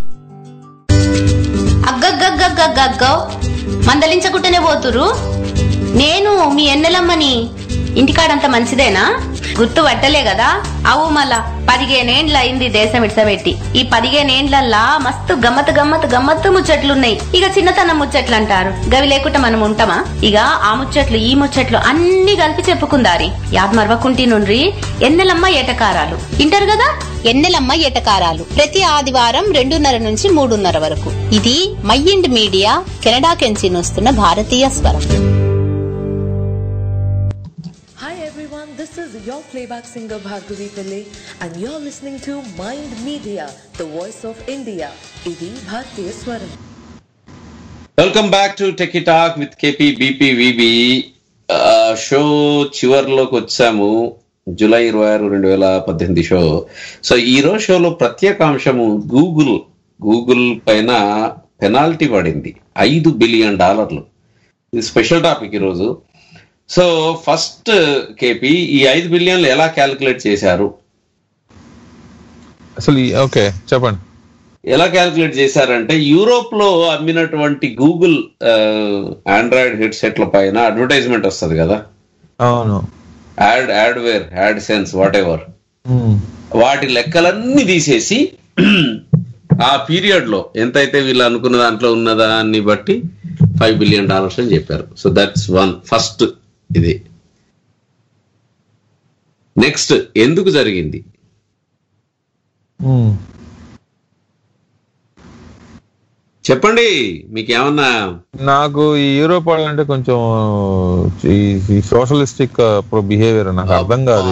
S11: అగ్గగ్గగ్గగ్గగ్గో మందలించకుండానే పోతురు నేను మీ ఎన్నెలమ్మని ఇంటికాడంత మంచిదేనా గుర్తు పట్టలే కదా అవు మళ్ళా పదిహేనేండ్ల అయింది దేశం ఇడ్సబెట్టి ఈ పదిహేనేండ్లల్లా మస్తు గమ్మత్ గమ్మత్ గమ్మత్తు ముచ్చట్లున్నాయి ఇక చిన్నతనం ముచ్చట్లు అంటారు గవి లేకుండా మనం ఉంటామా ఇక ఆ ముచ్చట్లు ఈ ముచ్చట్లు అన్ని కలిపి చెప్పుకుందారి యాద్ మరవకుంటి నుండ్రి ఎన్నెలమ్మ ఏటకారాలు ఇంటారు కదా ఎన్నెలమ్మ ఏటకారాలు ప్రతి ఆదివారం రెండున్నర నుంచి మూడున్నర వరకు ఇది మైండ్ మీడియా కెనడా కెంచి వస్తున్న భారతీయ స్వరం
S12: Hi everyone, this is your playback singer Bhargavi Pillai and you're listening to Mind Media, the voice of India. Idi Bhartiya Swaram.
S5: Welcome back to techie talk with KP BP VB show చివరిలోకి వచ్చాము July ఇరవై ఆరు రెండు వేల పద్దెనిమిది show so ఈ రోజు షోలో ప్రత్యేకాంశము గూగుల్ గూగుల్ పైన పెనాల్టీ పడింది ఐదు బిలియన్ డాలర్లు ఇది స్పెషల్ టాపిక్ ఈరోజు సో ఫస్ట్ కేపీ ఈ ఐదు బిలియన్లు ఎలా క్యాలిక్యులేట్ చేశారు
S6: అసలు ఈ- ఓకే చెప్పండి
S5: ఎలా క్యాలిక్యులేట్ చేశారంటే యూరోప్ లో అమ్మినటువంటి గూగుల్ ఆండ్రాయిడ్ హెడ్సెట్ల పైన అడ్వర్టైజ్మెంట్ వస్తుంది కదా
S6: అవును
S5: ad adware AdSense whatever
S6: um,
S5: వాటి లెక్కలన్నీ తీసేసి ఆ పీరియడ్ లో ఎంతైతే వీళ్ళు అనుకున్న దాంట్లో ఉన్న దాన్ని బట్టి ఫైవ్ బిలియన్ డాలర్స్ అని చెప్పారు సో దట్స్ వన్ ఫస్ట్ ఇది నెక్స్ట్ ఎందుకు జరిగింది
S6: ఉమ్.
S5: చెప్పండి మీకు ఏమన్నా
S6: నాకు ఈ యూరోప్ వాళ్ళంటే కొంచెం ఈ- ఈ సోషలిస్టిక్ బిహేవియర్ నాకు అర్థం కాదు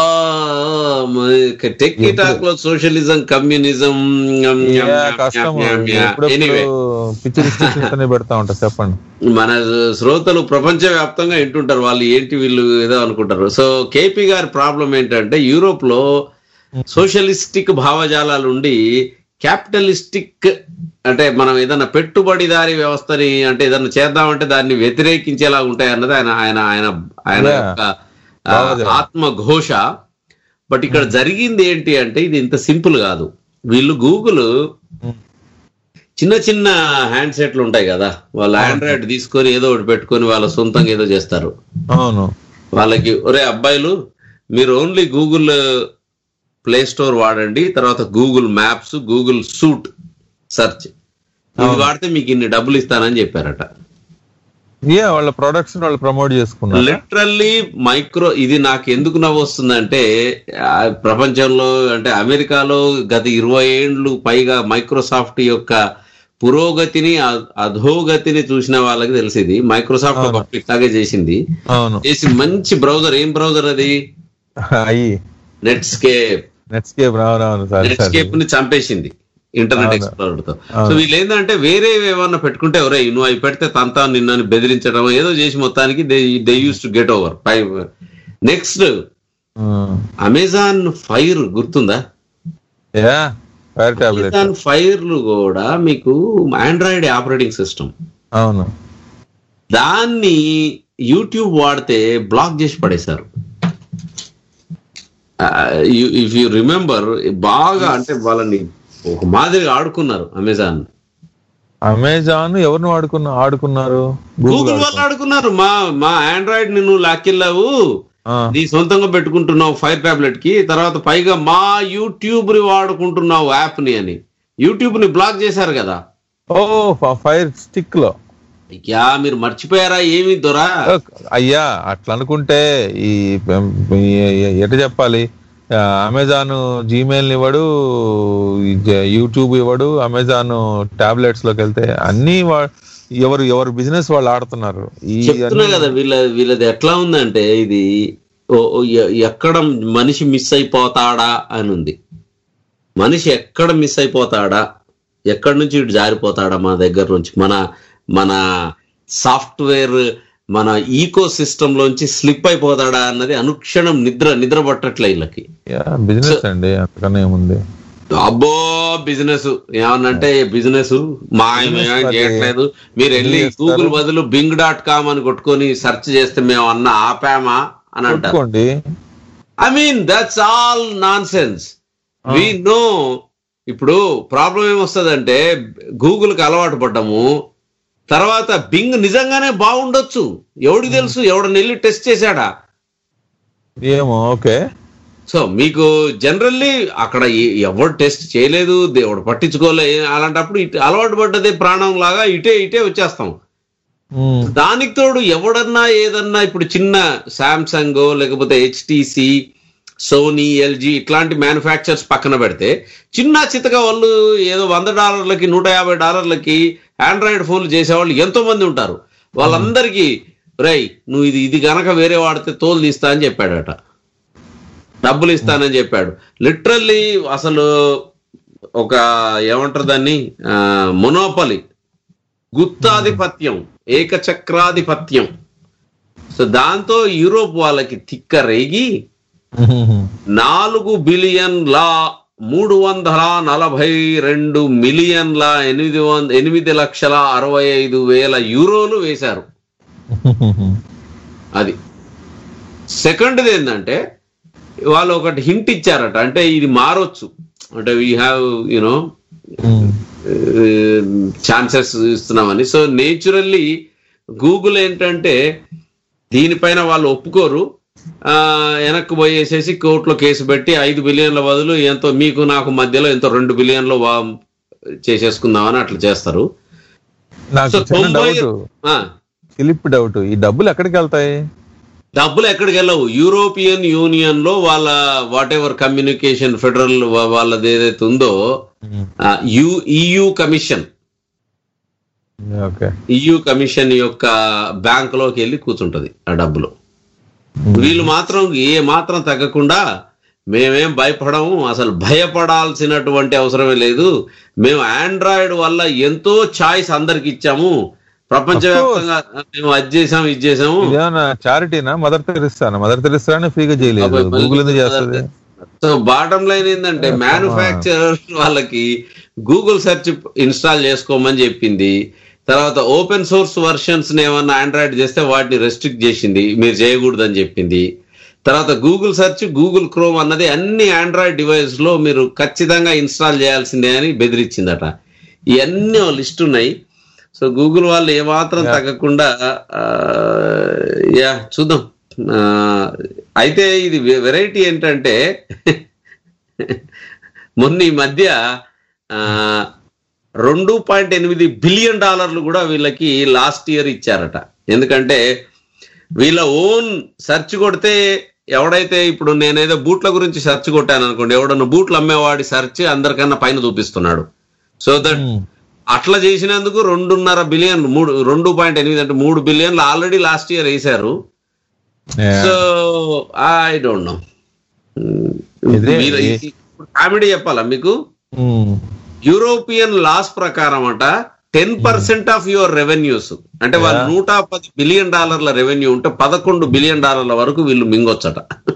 S5: టెక్ టాక్ లో సోషలిజం కమ్యూనిజం
S6: ఏ, కష్టం ఎప్పుడెప్పుడు పిచ్చి రిస్ట్రిక్షన్స్ అనే పెడతా ఉంటా చెప్పండి
S5: మన శ్రోతలు ప్రపంచ వ్యాప్తంగా వింటుంటారు వాళ్ళు ఏంటి వీళ్ళు ఏదో అనుకుంటారు సో కేపీ గారి ప్రాబ్లం ఏంటంటే యూరోప్ లో సోషలిస్టిక్ భావజాలాలు ఉండి క్యాపిటలిస్టిక్ అంటే మనం ఏదైనా పెట్టుబడిదారి వ్యవస్థని అంటే ఏదైనా చేద్దామంటే దాన్ని వ్యతిరేకించేలా ఉంటాయి అన్నది ఆయన ఆయన ఆయన ఆయన
S6: Yeah.
S5: యొక్క ఆ, ఆత్మ ఘోష బట్ ఇక్కడ జరిగింది ఏంటి అంటే ఇది ఇంత సింపుల్ కాదు వీళ్ళు గూగుల్ చిన్న చిన్న హ్యాండ్ సెట్లు ఉంటాయి కదా వాళ్ళు ఆండ్రాయిడ్ తీసుకొని ఏదో ఒకటి పెట్టుకొని వాళ్ళ సొంతంగా ఏదో చేస్తారు
S6: అవును
S5: వాళ్ళకి ఒరే అబ్బాయిలు మీరు ఓన్లీ గూగుల్ ప్లే స్టోర్ వాడండి తర్వాత Google Maps Google suite search ఇవి వాడితే మీకు ఇన్ని డబ్బులు ఇస్తానని చెప్పారట
S6: ఏ వాళ్ళ ప్రొడక్ట్స్ వాళ్ళు ప్రమోట్ చేసుకున్నారు
S5: లిటరల్లీ మైక్రో ఇది నాకు ఎందుకు నవ్వు వస్తుందంటే ఆ, ప్రపంచంలో అంటే అమెరికాలో గత ఇరవై ఏండ్లు పైగా మైక్రోసాఫ్ట్ యొక్క పురోగతిని అ- అధోగతిని చూసిన వాళ్ళకి తెలిసింది మైక్రోసాఫ్ట్ ఒక ఇట్లాగే చేసింది
S6: అవును
S5: చేసి మంచి బ్రౌజర్ ఏం బ్రౌజర్ అది
S6: అయ్యి
S5: నెట్స్కేప్
S6: నెట్స్కేప్ అవునవును సార్
S5: నెట్స్కేప్ ని చంపేసింది ఇంటర్నెట్
S6: అవును.
S5: ఎక్స్ప్లోరర్ తో
S6: అవును.
S5: సో వీళ్ళు ఏంటంటే వేరే ఏమన్నా పెట్టుకుంటే ఎవరే నువ్వు అవి పెడితే తంతా నిన్నని బెదిరించడం ఏదో చేసి మొత్తానికి they they use to get over next Amazon Fire గుర్తుందా
S6: యా ఫైర్ టాబ్లెట్
S5: అమెజాన్ ఫైర్లు కూడా మీకు ఆండ్రాయిడ్ ఆపరేటింగ్ సిస్టమ్
S6: అవును
S5: దాన్ని యూట్యూబ్ వాడితే బ్లాక్ చేసి పడేశారు ఇఫ్ యు రిమెంబర్ బాగా అంటే వాళ్ళని ఒక మాదిరిగా ఆడుకున్నారు అమెజాన్
S6: అమెజాన్ ఎవరిని వాడుకున్న ఆడుకున్నారు
S5: గూగుల్ వాళ్ళు ఆడుకున్నారు మా మా ఆండ్రాయిడ్ ని నువ్వు లాక్కెళ్ళావు నీ సొంతంగా పెట్టుకుంటున్నావు ఫైర్ టాబ్లెట్ కి తర్వాత పైగా మా యూట్యూబ్ ని వాడుకుంటున్నావు యాప్ ని అని యూట్యూబ్ ని బ్లాక్ చేశారు కదా
S6: ఓ ఫైర్ స్టిక్ లో
S5: యా మీరు మర్చిపోయారా ఏమి దొరా
S6: అయ్యా అట్లా అనుకుంటే ఈ ఈ- ఎట చెప్పాలి ఆ, అమెజాన్ జీమెయిల్ ఇవ్వడు ఈ జ- యూట్యూబ్ ఇవ్వడు అమెజాన్ టాబ్లెట్స్ లోకి వెళ్తే అన్ని వా- ఎవరు ఎవరు బిజినెస్ వాళ్ళు ఆడుతున్నారు ఈ
S5: చెప్తున్నా
S6: అన్ని-
S5: కదా వీళ్ళ వీళ్ళది ఎట్లా ఉందంటే ఇది ఓ- ఓ ఎ- ఎక్కడ మనిషి మిస్ అయిపోతాడా అని ఉంది మనిషి ఎక్కడ మిస్ అయిపోతాడా ఎక్కడి నుంచి ఇటు జారిపోతాడా మన దగ్గర నుంచి మన మన సాఫ్ట్వేర్ మన ఈకో సిస్టమ్ లోంచి స్లిప్ అయిపోతాడా అన్నది అనుక్షణం నిద్ర నిద్ర పట్టట్లే వీళ్ళకి
S6: బిజినెస్ అండి అంతకన్నా ఏముంది
S5: అబ్బో బిజినెస్ ఏమన్నంటే బిజినెస్ మా ఆయన ఏం చేయట్లేదు మీరు వెళ్ళి గూగుల్ బదులు బింగ్ డాట్ కామ్ అని కొట్టుకొని సెర్చ్ చేస్తే మేము అన్న ఆపామా అని అంటారు
S6: కొట్టుకోండి
S5: I mean that's all nonsense we know ఇప్పుడు ప్రాబ్లం ఏమొస్తుందంటే గూగుల్ కి అలవాటు పడ్డాము తర్వాత బింగ్ నిజంగానే బాగుండొచ్చు ఎవడికి తెలుసు ఎవడని వెళ్ళి టెస్ట్ చేశాడా
S6: ఏమో ఓకే
S5: సో మీకు జనరల్లీ అక్కడ ఎ- ఎవడు టెస్ట్ చేయలేదు దేవుడు పట్టించుకోలే అలాంటప్పుడు ఇటు అలవాటు పడ్డదే ప్రాణం లాగా ఇటే ఇటే వచ్చేస్తాం దానికి తోడు ఎవడన్నా ఏదన్నా ఇప్పుడు చిన్న శాంసంగ్ లేకపోతే హెచ్టిసి సోనీ ఎల్జీ ఇట్లాంటి మ్యానుఫ్యాక్చర్స్ పక్కన పెడితే చిన్న చితక వాళ్ళు ఏదో వంద డాలర్లకి నూట యాభై డాలర్లకి ఆండ్రాయిడ్ ఫోన్లు చేసేవాళ్ళు ఎంతో మంది ఉంటారు వాళ్ళందరికీ రై నువ్వు ఇది ఇది గనక వేరే వాడితే తోలు తీస్తా అని చెప్పాడట డబ్బులు ఇస్తానని చెప్పాడు లిటరల్లీ అసలు ఒక ఏమంటారు దాన్ని మొనోపలి గుత్తాధిపత్యం ఏకచక్రాధిపత్యం సో దాంతో యూరోప్ వాళ్ళకి తిక్క రేగి నాలుగు బిలియన్ల మూడు వందల నలభై రెండు మిలియన్ల ఎనిమిది వంద ఎనిమిది లక్షల అరవై ఐదు వేల యూరోలు వేశారు అది సెకండ్ది ఏంటంటే వాళ్ళు ఒకటి హింట్ ఇచ్చారట అంటే ఇది మారొచ్చు అంటే వీ హ్యావ్ యునో ఛాన్సెస్ ఇస్తున్నామని సో నేచురల్లీ గూగుల్ ఏంటంటే దీనిపైన వాళ్ళు ఒప్పుకోరు ఆ, వెనక్కి పోయేసేసి కోర్టులో కేసు పెట్టి ఐదు బిలియన్ల బదులు ఎంతో మీకు నాకు మధ్యలో ఎంతో రెండు బిలియన్లు వా- చేసేసుకుందామని అట్లా చేస్తారు
S6: నాకు
S5: సో
S6: చిన్న
S5: తొంభై-
S6: డౌట్
S5: ఆ,
S6: ఫిలిప్ డౌట్ ఈ డబ్బులు ఎక్కడికి వెళ్తాయి
S5: డబ్బులు ఎక్కడికి వెళ్ళవు యూరోపియన్ యూనియన్ లో వాళ్ళ వాట్ ఎవర్ కమ్యూనికేషన్ ఫెడరల్ వాళ్ళది ఏదైతే ఉందో EU commission
S6: okay
S5: EU commission యొక్క బ్యాంక్ లోకి వెళ్ళి కూర్చుంటది ఆ డబ్బులు వీళ్ళు మాత్రం ఏ మాత్రం తగ్గకుండా మేమేం భయపడము అసలు భయపడాల్సినటువంటి అవసరమే లేదు మేము ఆండ్రాయిడ్ వల్ల ఎంతో చాయిస్ అందరికి ఇచ్చాము ప్రపంచవ్యాప్తంగా మేము అది చేసాము ఇది చేసాము
S6: ఇదేమన్నా చారిటీనా మదర్ తెరిస్తానా మదర్ తెరిస్తానే ఫ్రీగా చేయలేదు
S5: అబ్బాయి, మళ్ళీ
S6: గూగుల్ ఎందుకు చేస్తుంది
S5: సో బాటం లైన్ ఏంటంటే మ్యానుఫ్యాక్చరర్ వాళ్ళకి గూగుల్ సెర్చ్ ఇన్స్టాల్ చేసుకోమని చెప్పింది తర్వాత ఓపెన్ సోర్స్ వర్షన్స్ ఏమన్నా ఆండ్రాయిడ్ చేస్తే వాటిని రెస్ట్రిక్ట్ చేసింది మీరు చేయకూడదని చెప్పింది తర్వాత గూగుల్ సెర్చ్ గూగుల్ క్రోమ్ అన్నది అన్ని ఆండ్రాయిడ్ డివైస్ లో మీరు ఖచ్చితంగా ఇన్స్టాల్ చేయాల్సిందే అని బెదిరించిందట ఇవన్నీ లిస్ట్ ఉన్నాయి సో గూగుల్ వాళ్ళు ఏమాత్రం తగ్గకుండా ఆ, యా చూద్దాం ఆ, అయితే ఇది వెరైటీ ఏంటంటే మొన్న ఈ మధ్య ఆ, రెండు పాయింట్ ఎనిమిది బిలియన్ డాలర్లు కూడా వీళ్ళకి లాస్ట్ ఇయర్ ఇచ్చారట ఎందుకంటే వీళ్ళ ఓన్ సెర్చ్ కొడితే ఎవడైతే ఇప్పుడు నేనేదో బూట్ల గురించి సెర్చ్ కొట్టాను అనుకోండి ఎవడన్నా బూట్లు అమ్మేవాడి సెర్చ్ అందరికన్నా పైన చూపిస్తున్నాడు సో దట్ అట్లా చేసినందుకు రెండున్నర బిలియన్ మూడు రెండు పాయింట్ ఎనిమిది అంటే మూడు బిలియన్లు ఆల్రెడీ లాస్ట్ ఇయర్ వేశారు సో ఐ డోంట్ నో
S6: ఇదే-
S5: కామెడీ చెప్పాలా మీకు యూరోపియన్ లాస్ ప్రకారం అట ten percent of your revenues అంటే వాళ్ళు నూట పది బిలియన్ డాలర్ల రెవెన్యూ ఉంటే పదకొండు బిలియన్ డాలర్ల వరకు వీళ్ళు మింగొచ్చట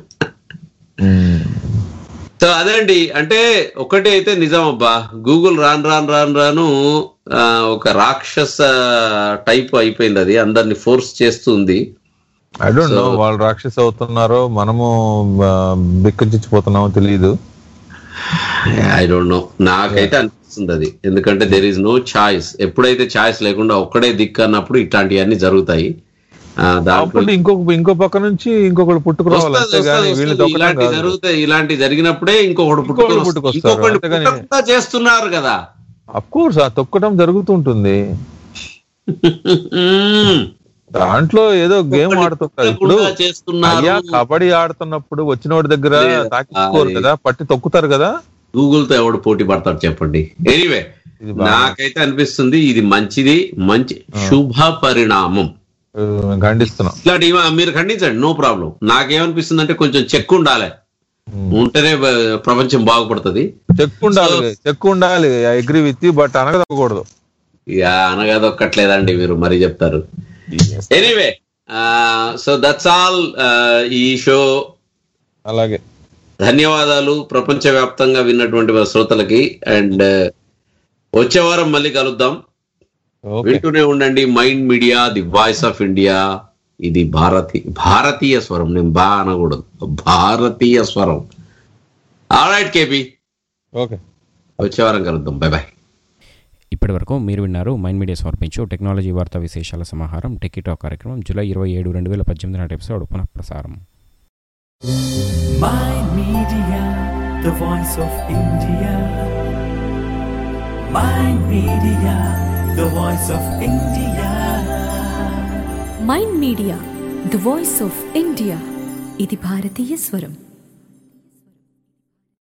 S5: సో అదే అండి అంటే ఒకటి అయితే నిజం అబ్బా గూగుల్ రాను రాను రాను రాను ఆ, ఒక రాక్షస టైప్ అయిపోయింది అది అందరిని ఫోర్స్ చేస్తుంది
S6: ఐ డోంట్ నో
S5: So-
S6: వాళ్ళు రాక్షస్ అవుతున్నారో మనము బిక్కచిచ్చిపోతున్నామో తెలియదు
S5: ఐ డోంట్ నో నాకైతే అనిపిస్తుంది అది ఎందుకంటే దెర్ ఈస్ నో ఛాయిస్ ఎప్పుడైతే ఛాయిస్ లేకుండా ఒక్కడే దిక్కు అన్నప్పుడు ఇట్లాంటివన్నీ జరుగుతాయి ఆ, దాంట్లో
S6: అప్పుడు ఇంకొక ఇంకో పక్క నుంచి ఇంకొకటి పుట్టుకురావాలి
S5: వస్తది,
S6: అంతేగాని
S5: వస్తది,
S6: వీళ్ళు
S5: వస్తది.
S6: తొక్కడం
S5: ఇలాంటి
S6: కాదు
S5: జరుగుతాయి ఇలాంటి జరిగినప్పుడే ఇంకొకటి
S6: ఇంకొకడు
S5: పుట్టుకొని
S6: పుట్టుకొస్తారు.
S5: ఇంకొకటి
S6: అంతేగాని-
S5: పుట్టకుండా చేస్తున్నారు కదా
S6: అఫ్ కోర్స్ ఆ తొక్కడం జరుగుతుంటుంది దాంట్లో ఏదో గేమ్ ఆడుతుంటారు ఇప్పుడు
S5: పుట్టకుండా చేస్తున్నారు.
S6: అయ్యా కబడ్డీ ఆడుతున్నప్పుడు వచ్చినోడి దగ్గర
S5: లేదు.
S6: తాకించుకోరు
S5: అది-
S6: కదా పట్టి తొక్కుతారు కదా
S5: గూగుల్ తో ఎవడు పోటీ పడతాడు చెప్పండి ఎనీవే నాకైతే అనిపిస్తుంది ఇది మంచిది మంచి శుభ పరిణామం
S6: ఖండిస్తున్నాం
S5: ఇలాంటి ఇవ- మీరు ఖండించండి నో ప్రాబ్లం నాకేమనిపిస్తుంది అంటే కొంచెం చెక్ ఉండాలి ఉంటేనే బ- ప్రపంచం బాగుపడుతుంది
S6: చెక్ ఉండాలి చెక్ ఉండాలి అగ్రి విత్ బట్ అనగదక్కకూడదు
S5: ఇక అనగదొక్కట్లేదండి మీరు మరీ చెప్తారు ఎనీవే సో దట్స్ ఆల్ ఈ షో
S6: అలాగే
S5: ధన్యవాదాలు ప్రపంచవ్యాప్తంగా విన్నటువంటి మా శ్రోతలకి అండ్ వచ్చే వారం మళ్ళీ కలుద్దాం వింటూనే ఉండండి Mind Media the voice of India ఇది భారతీ భారతీయ స్వరం నేను బా అనకూడదు భారతీయ స్వరం ఆల్రైట్ కేపీ
S6: ఓకే
S5: వచ్చే వారం కలుద్దాం బై బాయ్
S3: ఇప్పటి వరకు మీరు విన్నారు మైండ్ మీడియా సమర్పించు టెక్నాలజీ వార్తా విశేషాల సమాహారం టెక్కిటాక్ కార్యక్రమం జూలై ఇరవై ఏడు రెండు వేల పద్దెనిమిది నాటి ఎపిసోడ్ పునః ప్రసారం
S1: Mind Media, the voice of India. Mind Media, the voice of India.
S2: Mind Media the voice of India ఇది భారతీయ స్వరం